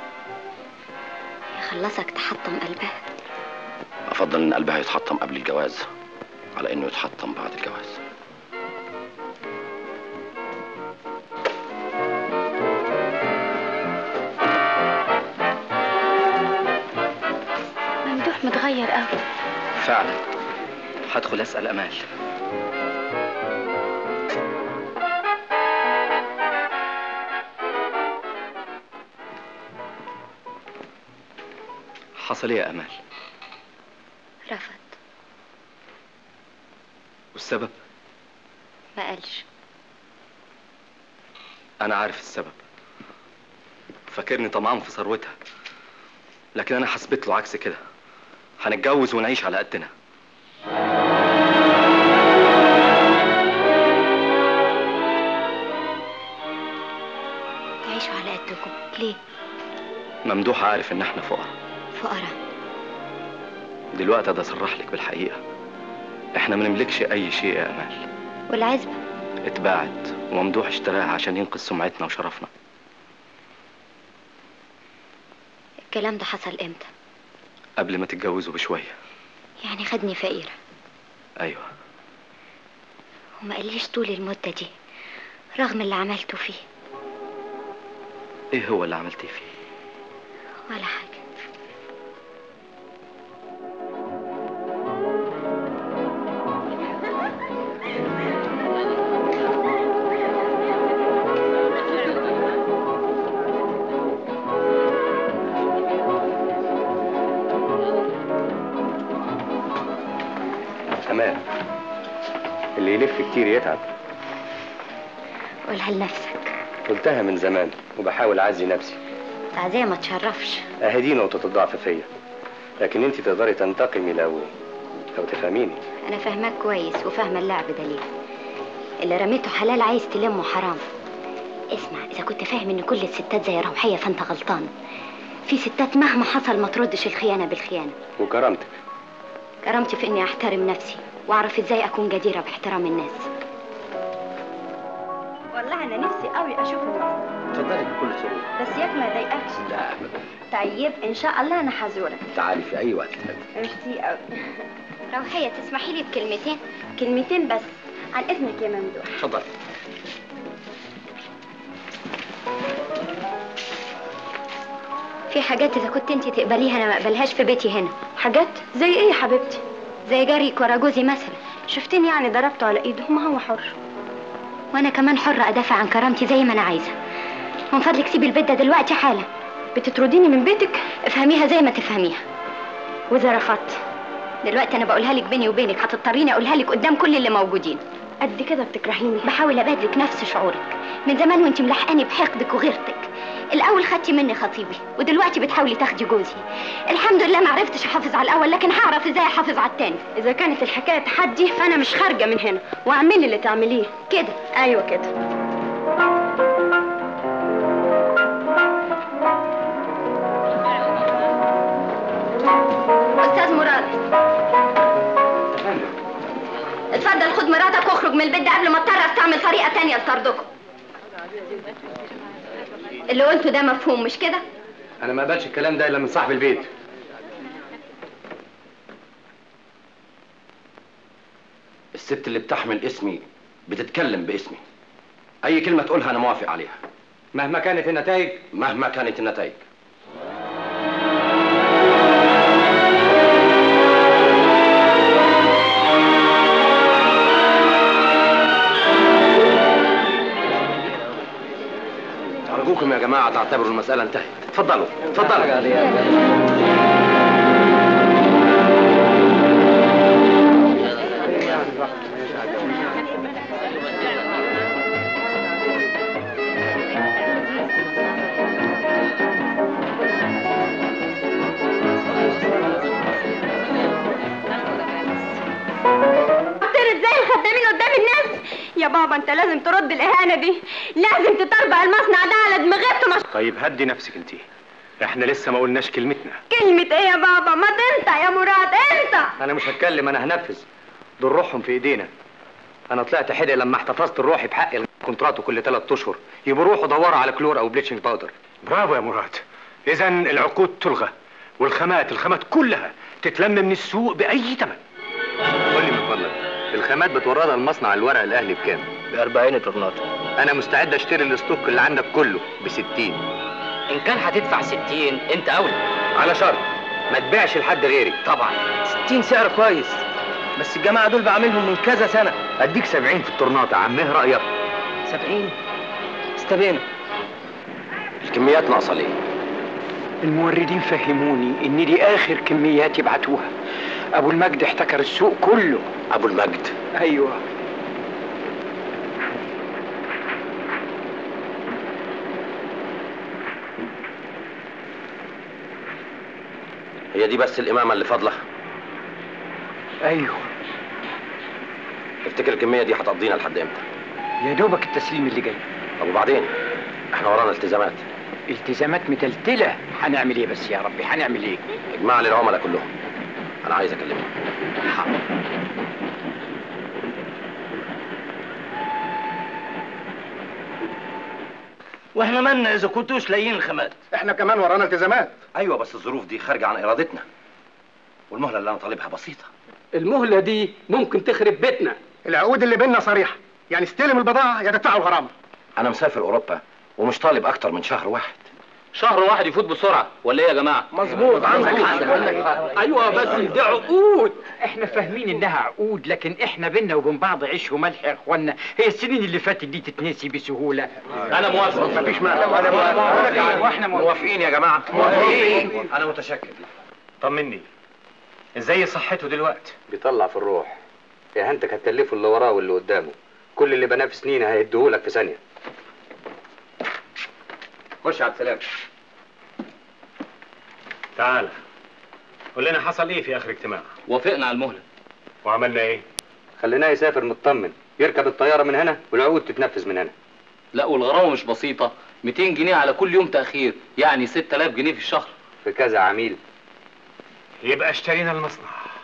يخلصك تحطم قلبها افضل ان قلبها يتحطم قبل الجواز على انه يتحطم بعد الجواز ممدوح متغير قوي فعلا هدخل أسأل أمال حصل ايه يا امال رفض والسبب ما قالش انا عارف السبب فاكرني طمعان في ثروتها لكن انا حسبت له عكس كده هنتجوز ونعيش على قدنا تعيشوا على قدكم ليه ممدوح عارف ان احنا فقراء فقراء دلوقتي ده صرح لك بالحقيقه احنا ما نملكش اي شيء يا امال والعزبة اتباعت وممدوح اشتراها عشان ينقذ سمعتنا وشرفنا الكلام ده حصل امتى قبل ما تتجوزوا بشويه يعني خدني فقيرة ايوه وما قاليش طول المدة دي رغم اللي عملته فيه ايه هو اللي عملتيه فيه ولا حاجة امال اللي يلف كتير يتعب قولها لنفسك قلتها من زمان وبحاول اعزي نفسي تعزية ما تشرفش اهدي نقطة الضعف فيا لكن انت تقدري تنتقمي لو لو تفهميني انا فاهماك كويس وفاهمة اللعب ده ليه اللي رميته حلال عايز تلمه حرام اسمع اذا كنت فاهم ان كل الستات زي روحية فانت غلطان في ستات مهما حصل ما تردش الخيانة بالخيانة وكرامتك كرامتي في اني احترم نفسي واعرف ازاي اكون جديرة باحترام الناس والله انا نفسي قوي اشوفه اتفضلي بكل سرور بس ياك ما يضايقكش لا ابدا طيب ان شاء الله انا هزورك تعالي في اي وقت تحبي ميرسي قوي روحية تسمحي لي بكلمتين كلمتين بس عن اذنك يا ممدوح اتفضل في حاجات اذا كنت انت تقبليها انا ما اقبلهاش في بيتي هنا حاجات زي ايه يا حبيبتي زي جارك ورا جوزي مثلا شفتني يعني ضربته على ايده ما هو حر وانا كمان حرة ادافع عن كرامتي زي ما انا عايزة من فضلك سيبي البيت ده دلوقتي حالا بتطرديني من بيتك افهميها زي ما تفهميها واذا رفضت دلوقتي انا بقولها لك بيني وبينك هتضطريني اقولها لك قدام كل اللي موجودين قد كده بتكرهيني بحاول ابادلك نفس شعورك من زمان وانت ملحقاني بحقدك وغيرتك الاول خدتي مني خطيبي ودلوقتي بتحاولي تاخدي جوزي الحمد لله ما عرفتش احافظ على الاول لكن هعرف ازاي احافظ على التاني اذا كانت الحكايه تحدي فانا مش خارجه من هنا واعملي اللي تعمليه كده ايوه كده استاذ مراد اتفضل خد مراتك واخرج من البيت ده قبل ما اضطر استعمل طريقه تانية لطردكم اللي قلته ده مفهوم مش كده انا ما قبلش الكلام ده الا من صاحب البيت الست اللي بتحمل اسمي بتتكلم باسمي اي كلمه تقولها انا موافق عليها مهما كانت النتائج مهما كانت النتائج ارجوكم يا جماعه تعتبروا المساله انتهت اتفضلوا اتفضلوا طرد زي الخدامين قدام الناس يا بابا انت لازم ترد الاهانه دي لازم تطربق المصنع ده على دماغته مش طيب هدي نفسك انت احنا لسه ما قلناش كلمتنا كلمه ايه يا بابا ما انت يا مراد انت انا مش هتكلم انا هنفذ دول روحهم في ايدينا انا طلعت حدق لما احتفظت الروحي بحق الكونتراتو كل ثلاث اشهر يبقوا روحوا دوروا على كلور او بليتشنج باودر برافو يا مراد اذا العقود تلغى والخامات الخامات كلها تتلم من السوق باي ثمن قول لي من فضلك الخامات بتوردها المصنع الورق الاهلي بكام؟ ب 40 طرناطه انا مستعد اشتري الاستوك اللي عندك كله ب 60 ان كان هتدفع 60 انت اولى على شرط ما تبيعش لحد غيري طبعا 60 سعر كويس بس الجماعه دول بعملهم من كذا سنه اديك 70 في الطرناطه عم ايه رايك 70 استبينا الكميات ناقصه ليه الموردين فهموني ان دي اخر كميات يبعتوها ابو المجد احتكر السوق كله ابو المجد ايوه هي دي بس الامامه اللي فاضله ايوه تفتكر الكميه دي هتقضينا لحد امتى يا دوبك التسليم اللي جاي طب وبعدين احنا ورانا التزامات التزامات متلتله هنعمل ايه بس يا ربي هنعمل ايه اجمع لي العملاء كلهم انا عايز اكلمهم واحنا مالنا اذا كنتوش لاقيين الخامات احنا كمان ورانا التزامات ايوه بس الظروف دي خارجه عن ارادتنا والمهله اللي انا طالبها بسيطه المهلة دي ممكن تخرب بيتنا العقود اللي بيننا صريحة يعني استلم البضاعة يا تدفعوا الغرامة انا مسافر اوروبا ومش طالب اكتر من شهر واحد شهر واحد يفوت بسرعه ولا ايه يا جماعه مظبوط عندك حق ايوه بس دي عقود احنا فاهمين انها عقود لكن احنا بينا وبين بعض عيش وملح يا اخوانا هي السنين اللي فاتت دي تتنسي بسهوله انا موافق مفيش مانع انا موافق واحنا موافقين يا جماعه موافقين انا متشكر طمني ازاي صحته دلوقتي بيطلع في الروح اهانتك هتكلفه اللي وراه واللي قدامه كل اللي بناه في سنين هيديهولك في ثانيه خش على السلام تعال قول لنا حصل ايه في اخر اجتماع وافقنا على المهله وعملنا ايه خليناه يسافر مطمن يركب الطياره من هنا والعقود تتنفذ من هنا لا والغرامه مش بسيطه 200 جنيه على كل يوم تاخير يعني 6000 جنيه في الشهر في كذا عميل يبقى اشترينا المصنع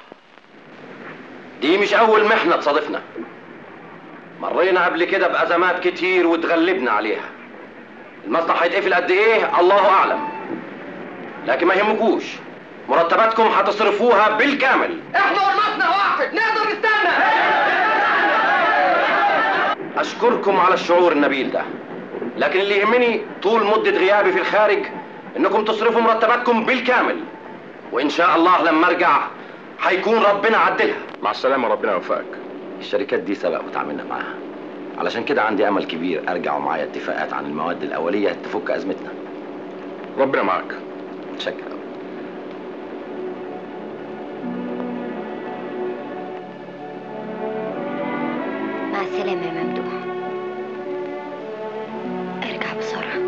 دي مش اول محنه تصادفنا مرينا قبل كده بازمات كتير وتغلبنا عليها المصنع هيتقفل قد ايه الله اعلم لكن ما يهمكوش مرتباتكم هتصرفوها بالكامل احنا والمصنع واحد نقدر نستنى أشكركم على الشعور النبيل ده لكن اللي يهمني طول مدة غيابي في الخارج إنكم تصرفوا مرتباتكم بالكامل وإن شاء الله لما أرجع هيكون ربنا عدلها مع السلامة ربنا يوفقك الشركات دي سبق وتعاملنا معاها علشان كده عندي أمل كبير أرجع ومعايا اتفاقات عن المواد الأولية تفك أزمتنا ربنا معاك متشكر أوي. مع السلامة يا ممدوح ارجع بسرعة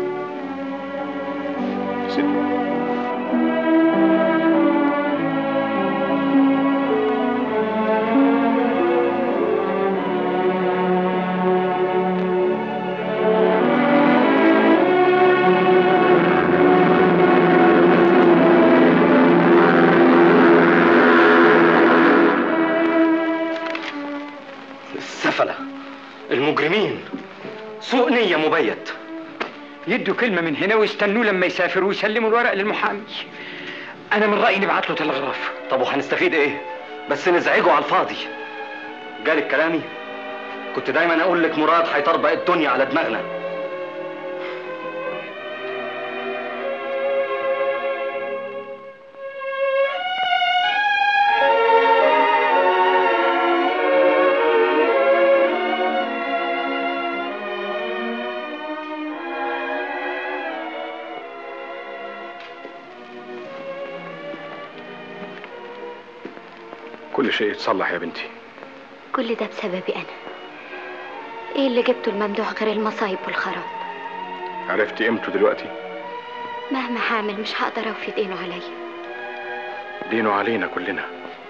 السفلة المجرمين سوء نية مبيت يدوا كلمة من هنا ويستنوه لما يسافر ويسلموا الورق للمحامي أنا من رأيي نبعت له تلغراف طب وهنستفيد إيه؟ بس نزعجه على الفاضي جالك كلامي؟ كنت دايما أقول لك مراد هيطربق الدنيا على دماغنا كل شيء يتصلح يا بنتي كل ده بسببي أنا إيه اللي جبته الممدوح غير المصايب والخراب عرفتي قيمته دلوقتي مهما هعمل مش هقدر أوفي دينه عليا دينه علينا كلنا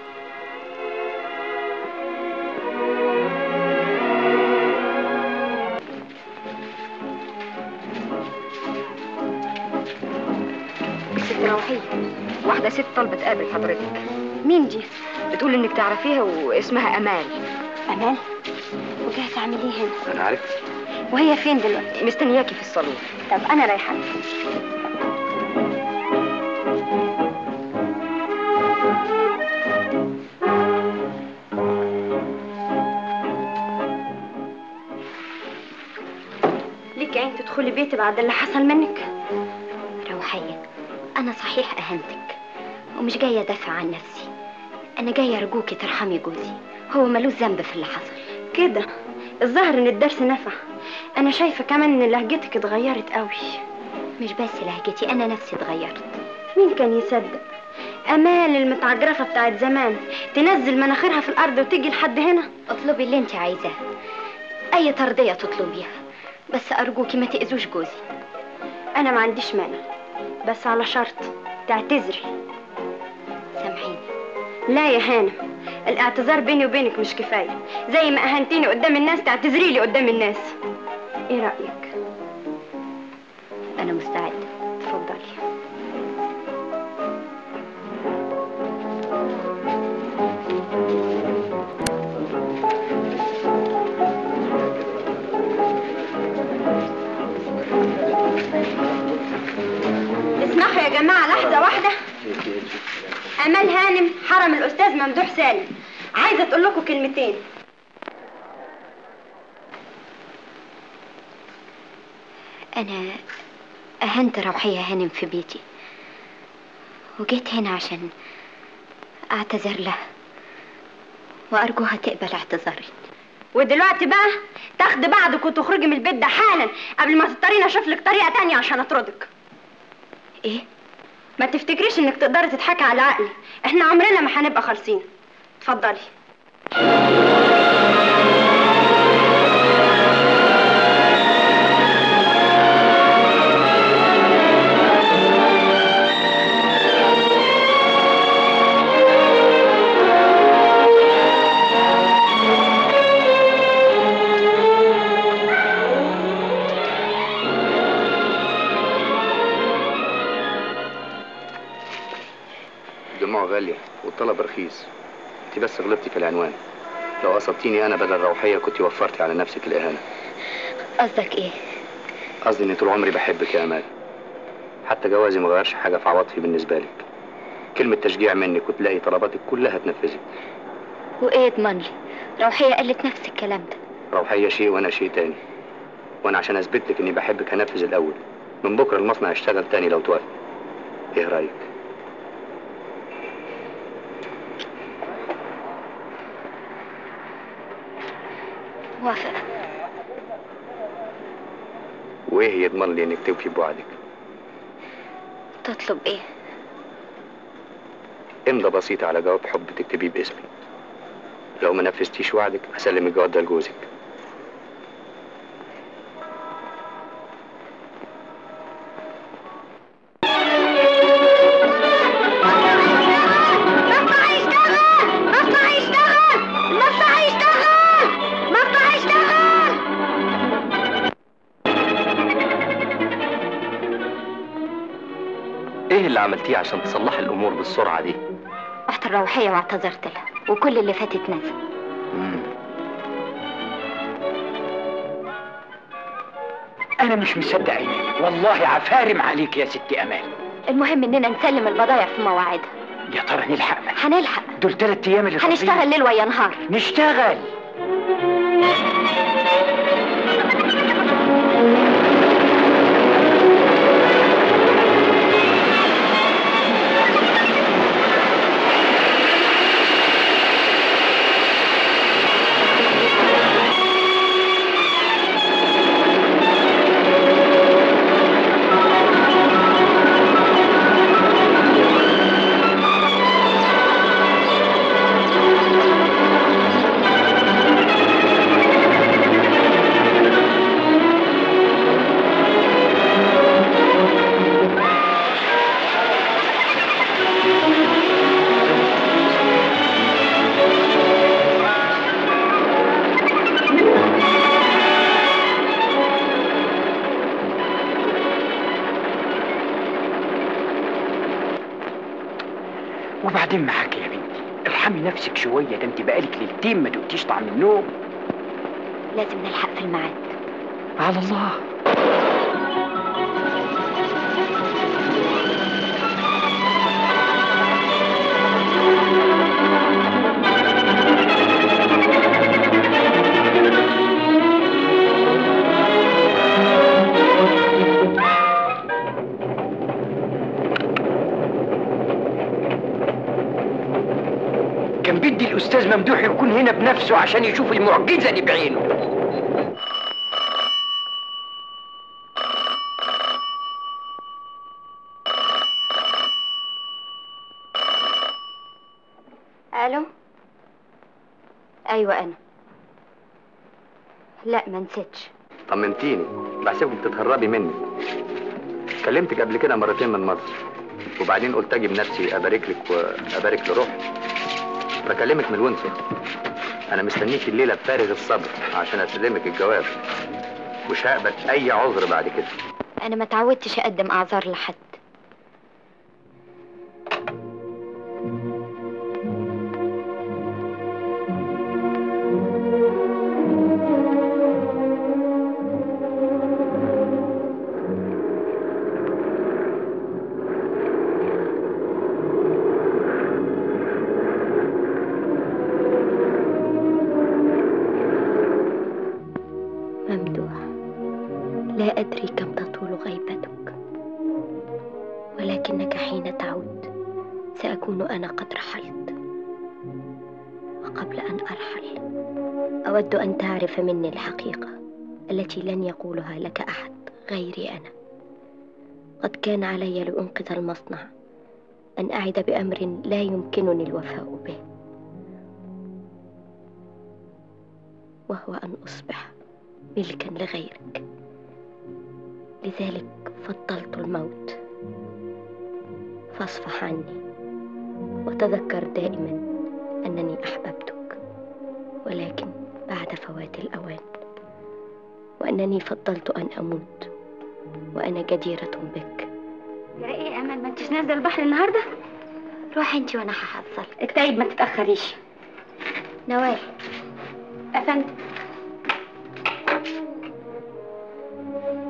ست روحية واحدة ست طلبت تقابل حضرتك مين دي؟ بتقول انك تعرفيها واسمها امال امال وجايه تعملي ايه هنا أنا عارف وهي فين دلوقتي مستنياكي في الصالون طب انا رايحه ليك عين تدخلي بيتي بعد اللي حصل منك روحية أنا صحيح أهنتك ومش جاية أدافع عن نفسي أنا جاية أرجوكي ترحمي جوزي هو ملوش ذنب في اللي حصل كده الظاهر ان الدرس نفع انا شايفه كمان ان لهجتك اتغيرت قوي مش بس لهجتي أنا نفسي اتغيرت مين كان يصدق امال المتعجرفه بتاعت زمان تنزل مناخيرها في الارض وتيجي لحد هنا اطلبي اللي انت عايزاه أي ترضية تطلبيها بس أرجوكي ما تأذوش جوزي انا ما عنديش مانع بس على شرط تعتذري سامحيني لا يا هانم الاعتذار بيني وبينك مش كفايه زي ما اهنتيني قدام الناس تعتذري لي قدام الناس ايه رايك أنا مستعدة اتفضلي اسمحوا يا جماعه لحظه واحده امال هانم حرم الاستاذ ممدوح سالم عايزه تقول لكم كلمتين أنا أهنت روحية هانم في بيتي وجيت هنا عشان أعتذر لها وأرجوها تقبل اعتذاري ودلوقتي بقى تاخدي بعضك وتخرجي من البيت ده حالا قبل ما تضطريني اشوف لك طريقه تانية عشان اطردك ايه ما تفتكريش انك تقدري تضحكي على عقلي احنا عمرنا ما هنبقى خالصين اتفضلي الدموع غالية والطلب رخيص انت بس غلطتي في العنوان لو قصدتيني انا بدل روحية كنت وفرتي على نفسك الاهانة قصدك ايه قصدي اني طول عمري بحبك يا امال حتى جوازي ما غيرش حاجة في عواطفي بالنسبة لك كلمة تشجيع منك وتلاقي طلباتك كلها اتنفذت وايه يضمن لي روحية قالت نفس الكلام ده روحية شيء وانا شيء تاني وانا عشان اثبت لك اني بحبك هنفذ الاول من بكرة المصنع يشتغل تاني لو توافق ايه رايك موافقة وايه يضمن لي انك توفي بوعدك تطلب ايه امضى بسيطة على جواب حب تكتبيه باسمي لو ما نفذتيش وعدك هسلم الجواب ده لجوزك مصنع يشتغل مصنع يشتغل مصنع يشتغل مصنع يشتغل ايه اللي عملتيه عشان تصلحي الامور بالسرعه دي رحت الروحية واعتذرت لها وكل اللي فات اتنسى انا مش مصدق عيني والله عفارم عليك يا ست امان المهم اننا نسلم البضايع في مواعيدها يا ترى نلحق هنلحق دول ثلاث ايام اللي فاضلين. هنشتغل ليل ويا نهار نشتغل وبعدين معاك يا بنتي ارحمي نفسك شويه ده انت بقالك ليلتين ما دقتيش طعم النوم لازم نلحق في الميعاد على الله كان بدي الاستاذ ممدوح يكون هنا بنفسه عشان يشوف المعجزه دي بعينه الو ايوه انا لا ما نسيتش طمنتيني بحسبك بتتهربي مني كلمتك قبل كده مرتين من مصر وبعدين قلت اجي بنفسي ابارك لك وابارك لروحي بكلمك من الونسور انا مستنيك الليله بفارغ الصبر عشان اسلمك الجواب مش هقبل اي عذر بعد كده انا ما تعودتش اقدم اعذار لحد ممدوح لا أدري كم تطول غيبتك ولكنك حين تعود سأكون أنا قد رحلت وقبل أن أرحل أود أن تعرف مني الحقيقة التي لن يقولها لك أحد غيري أنا قد كان علي لأنقذ المصنع أن أعد بأمر لا يمكنني الوفاء به وهو أن أصبح ملكا لغيرك لذلك فضلت الموت فاصفح عني وتذكر دائما أنني أحببتك ولكن بعد فوات الأوان وأنني فضلت أن أموت وأنا جديرة بك يا ايه يا امل ما انتش نازله البحر النهارده روحي انتي وانا هحصل اكتئب ما تتاخريش نوال افندم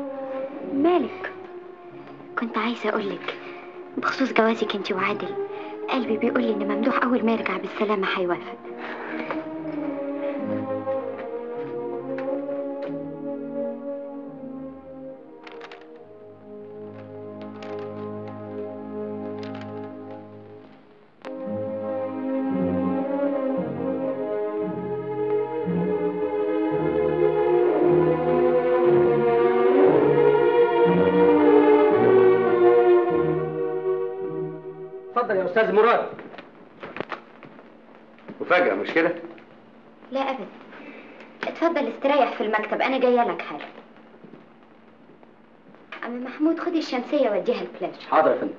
مالك كنت عايزة أقولك بخصوص جوازك انتي وعادل قلبي بيقول لي ان ممدوح اول ما يرجع بالسلامه هيوافق اتفضل يا استاذ مراد مفاجأة مش كده؟ لا ابدا اتفضل استريح في المكتب انا جايه لك حالا عم محمود خدي الشمسيه وديها البلاج حاضر يا فندم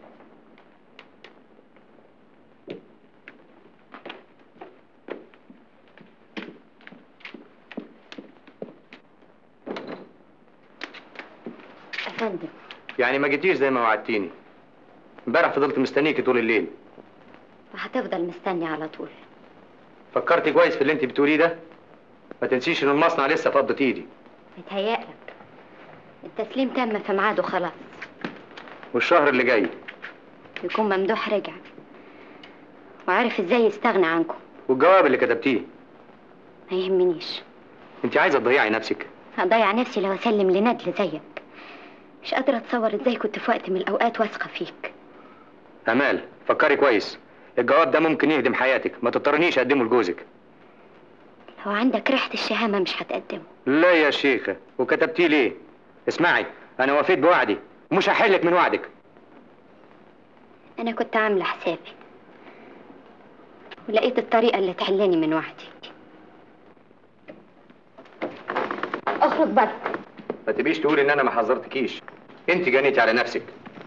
يا فندم يعني ما جيتيش زي ما وعدتيني امبارح فضلت مستنيكي طول الليل وهتفضل مستني على طول فكرتي كويس في اللي انت بتقوليه ده ما تنسيش ان المصنع لسه في قبضة ايدي متهيألك التسليم تم في ميعاده خلاص والشهر اللي جاي يكون ممدوح رجع وعارف ازاي يستغنى عنكم والجواب اللي كتبتيه ما يهمنيش انت عايزه تضيعي نفسك هضيع نفسي لو اسلم لندل زيك مش قادرة اتصور ازاي كنت في وقت من الاوقات واثقة فيك امال فكري كويس الجواب ده ممكن يهدم حياتك ما تضطرنيش اقدمه لجوزك لو عندك ريحة الشهامة مش هتقدمه لا يا شيخة وكتبتيه ليه اسمعي انا وفيت بوعدي ومش هحلك من وعدك انا كنت عاملة حسابي ولقيت الطريقة اللي تحلني من وعدي اخرج بره ما تبيش تقولي ان انا ما حذرتكيش انت جنيتي على نفسك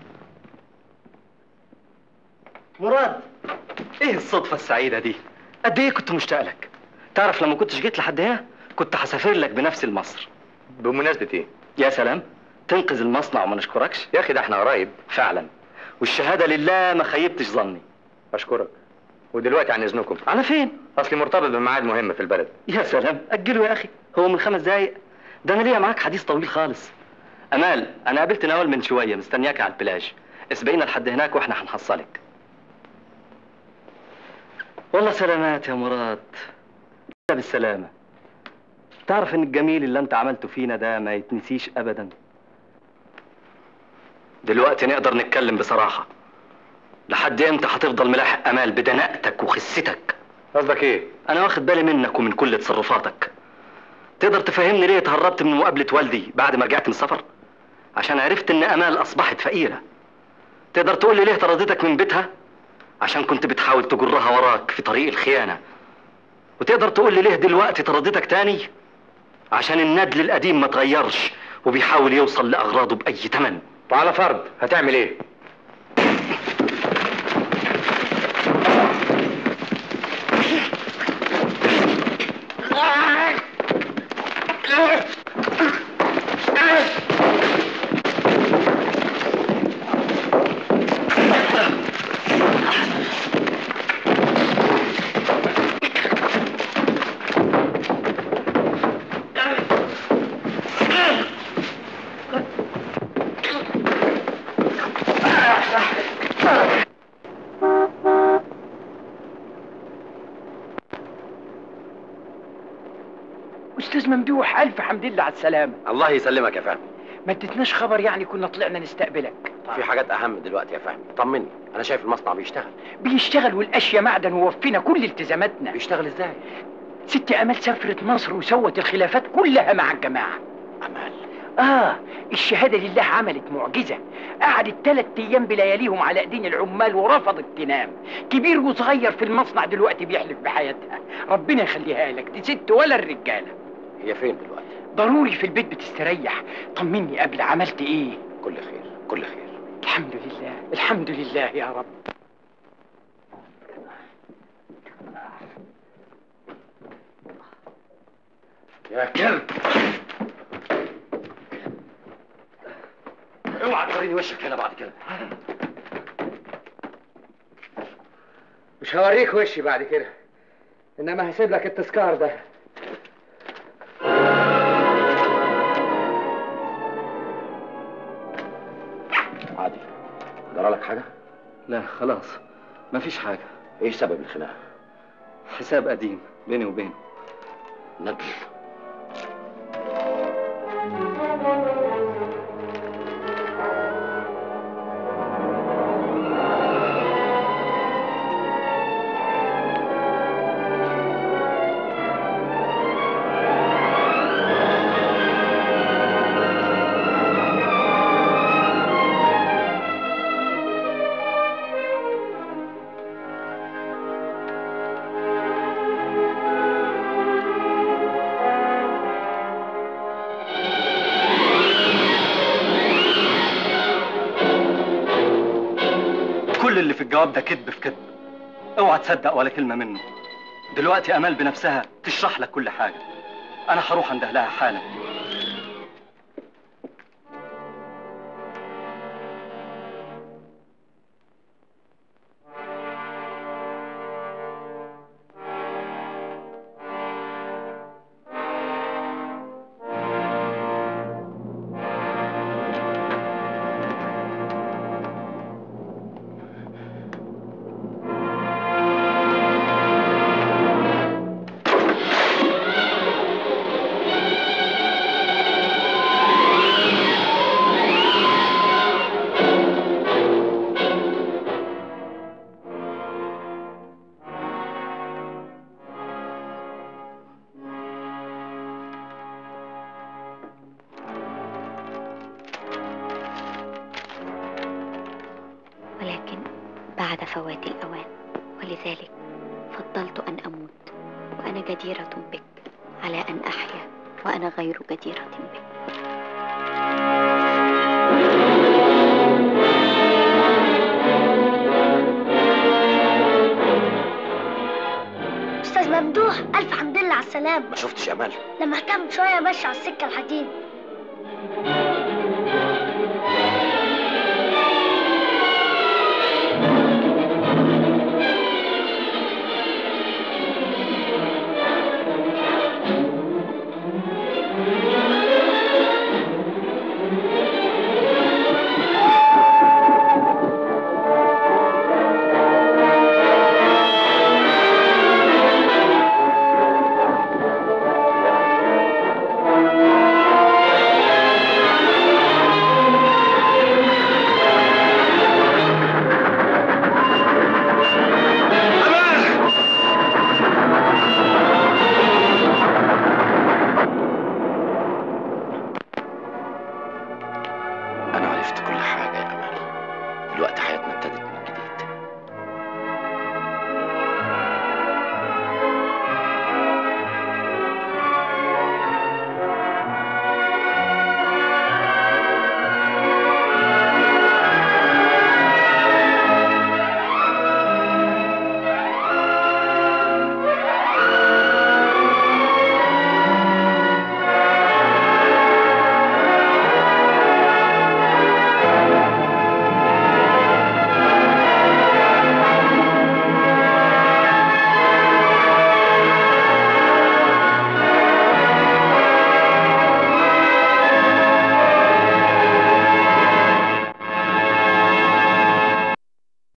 مراد ايه الصدفة السعيدة دي؟ قد ايه كنت مشتاق لك؟ تعرف لما كنتش جيت لحد هنا كنت هسافر لك بنفسي لمصر بمناسبة ايه؟ يا سلام تنقذ المصنع وما نشكركش يا اخي ده احنا قرايب فعلا والشهادة لله ما خيبتش ظني اشكرك ودلوقتي عن اذنكم على فين؟ اصلي مرتبط بميعاد مهم في البلد يا سلام اجله يا اخي هو من خمس دقايق ده انا ليا معاك حديث طويل خالص امال انا قابلت نوال من شويه مستنياك على البلاج اسبقينا لحد هناك واحنا هنحصلك والله سلامات يا مراد لا بالسلامه تعرف ان الجميل اللي انت عملته فينا ده ما يتنسيش ابدا دلوقتي نقدر نتكلم بصراحه لحد امتى هتفضل ملاحق امال بدناءتك وخستك قصدك ايه انا واخد بالي منك ومن كل تصرفاتك تقدر تفهمني ليه اتهربت من مقابلة والدي بعد ما رجعت من السفر؟ عشان عرفت ان امال اصبحت فقيرة. تقدر تقول لي ليه طردتك من بيتها؟ عشان كنت بتحاول تجرها وراك في طريق الخيانة. وتقدر تقول لي ليه دلوقتي طردتك تاني؟ عشان الندل القديم ما اتغيرش وبيحاول يوصل لاغراضه باي تمن. وعلى فرض هتعمل ايه؟ استاذ ممدوح الف حمد لله على السلامه الله يسلمك يا فهمي ما اديتناش خبر يعني كنا طلعنا نستقبلك في حاجات اهم دلوقتي يا فهمي طمني انا شايف المصنع بيشتغل بيشتغل والاشياء معدن ووفينا كل التزاماتنا بيشتغل ازاي ست امال سافرت مصر وسوت الخلافات كلها مع الجماعه امال اه الشهاده لله عملت معجزه قعدت ثلاث ايام بلياليهم على ايدين العمال ورفضت تنام كبير وصغير في المصنع دلوقتي بيحلف بحياتها ربنا يخليها لك دي ست ولا الرجاله هي فين دلوقتي ضروري في البيت بتستريح طمني قبل عملت ايه كل خير كل خير الحمد لله الحمد لله يا رب يا كلب اوعى توريني وشك هنا بعد كده مش هوريك وشي بعد كده انما هسيب لك التذكار ده عادي جرى لك حاجه لا خلاص مفيش حاجة ايه سبب الخناقة؟ حساب قديم بيني وبينه ندل كل اللي في الجواب ده كذب في كذب اوعى تصدق ولا كلمة منه دلوقتي امال بنفسها تشرح لك كل حاجة انا هروح انده لها حالا ولكن بعد فوات الأوان ولذلك فضلت أن أموت وأنا جديرة بك على أن أحيا وأنا غير جديرة بك استاذ ممدوح الف حمد لله على السلامه ما شفتش امال لما كان شويه ماشي على السكه الحديد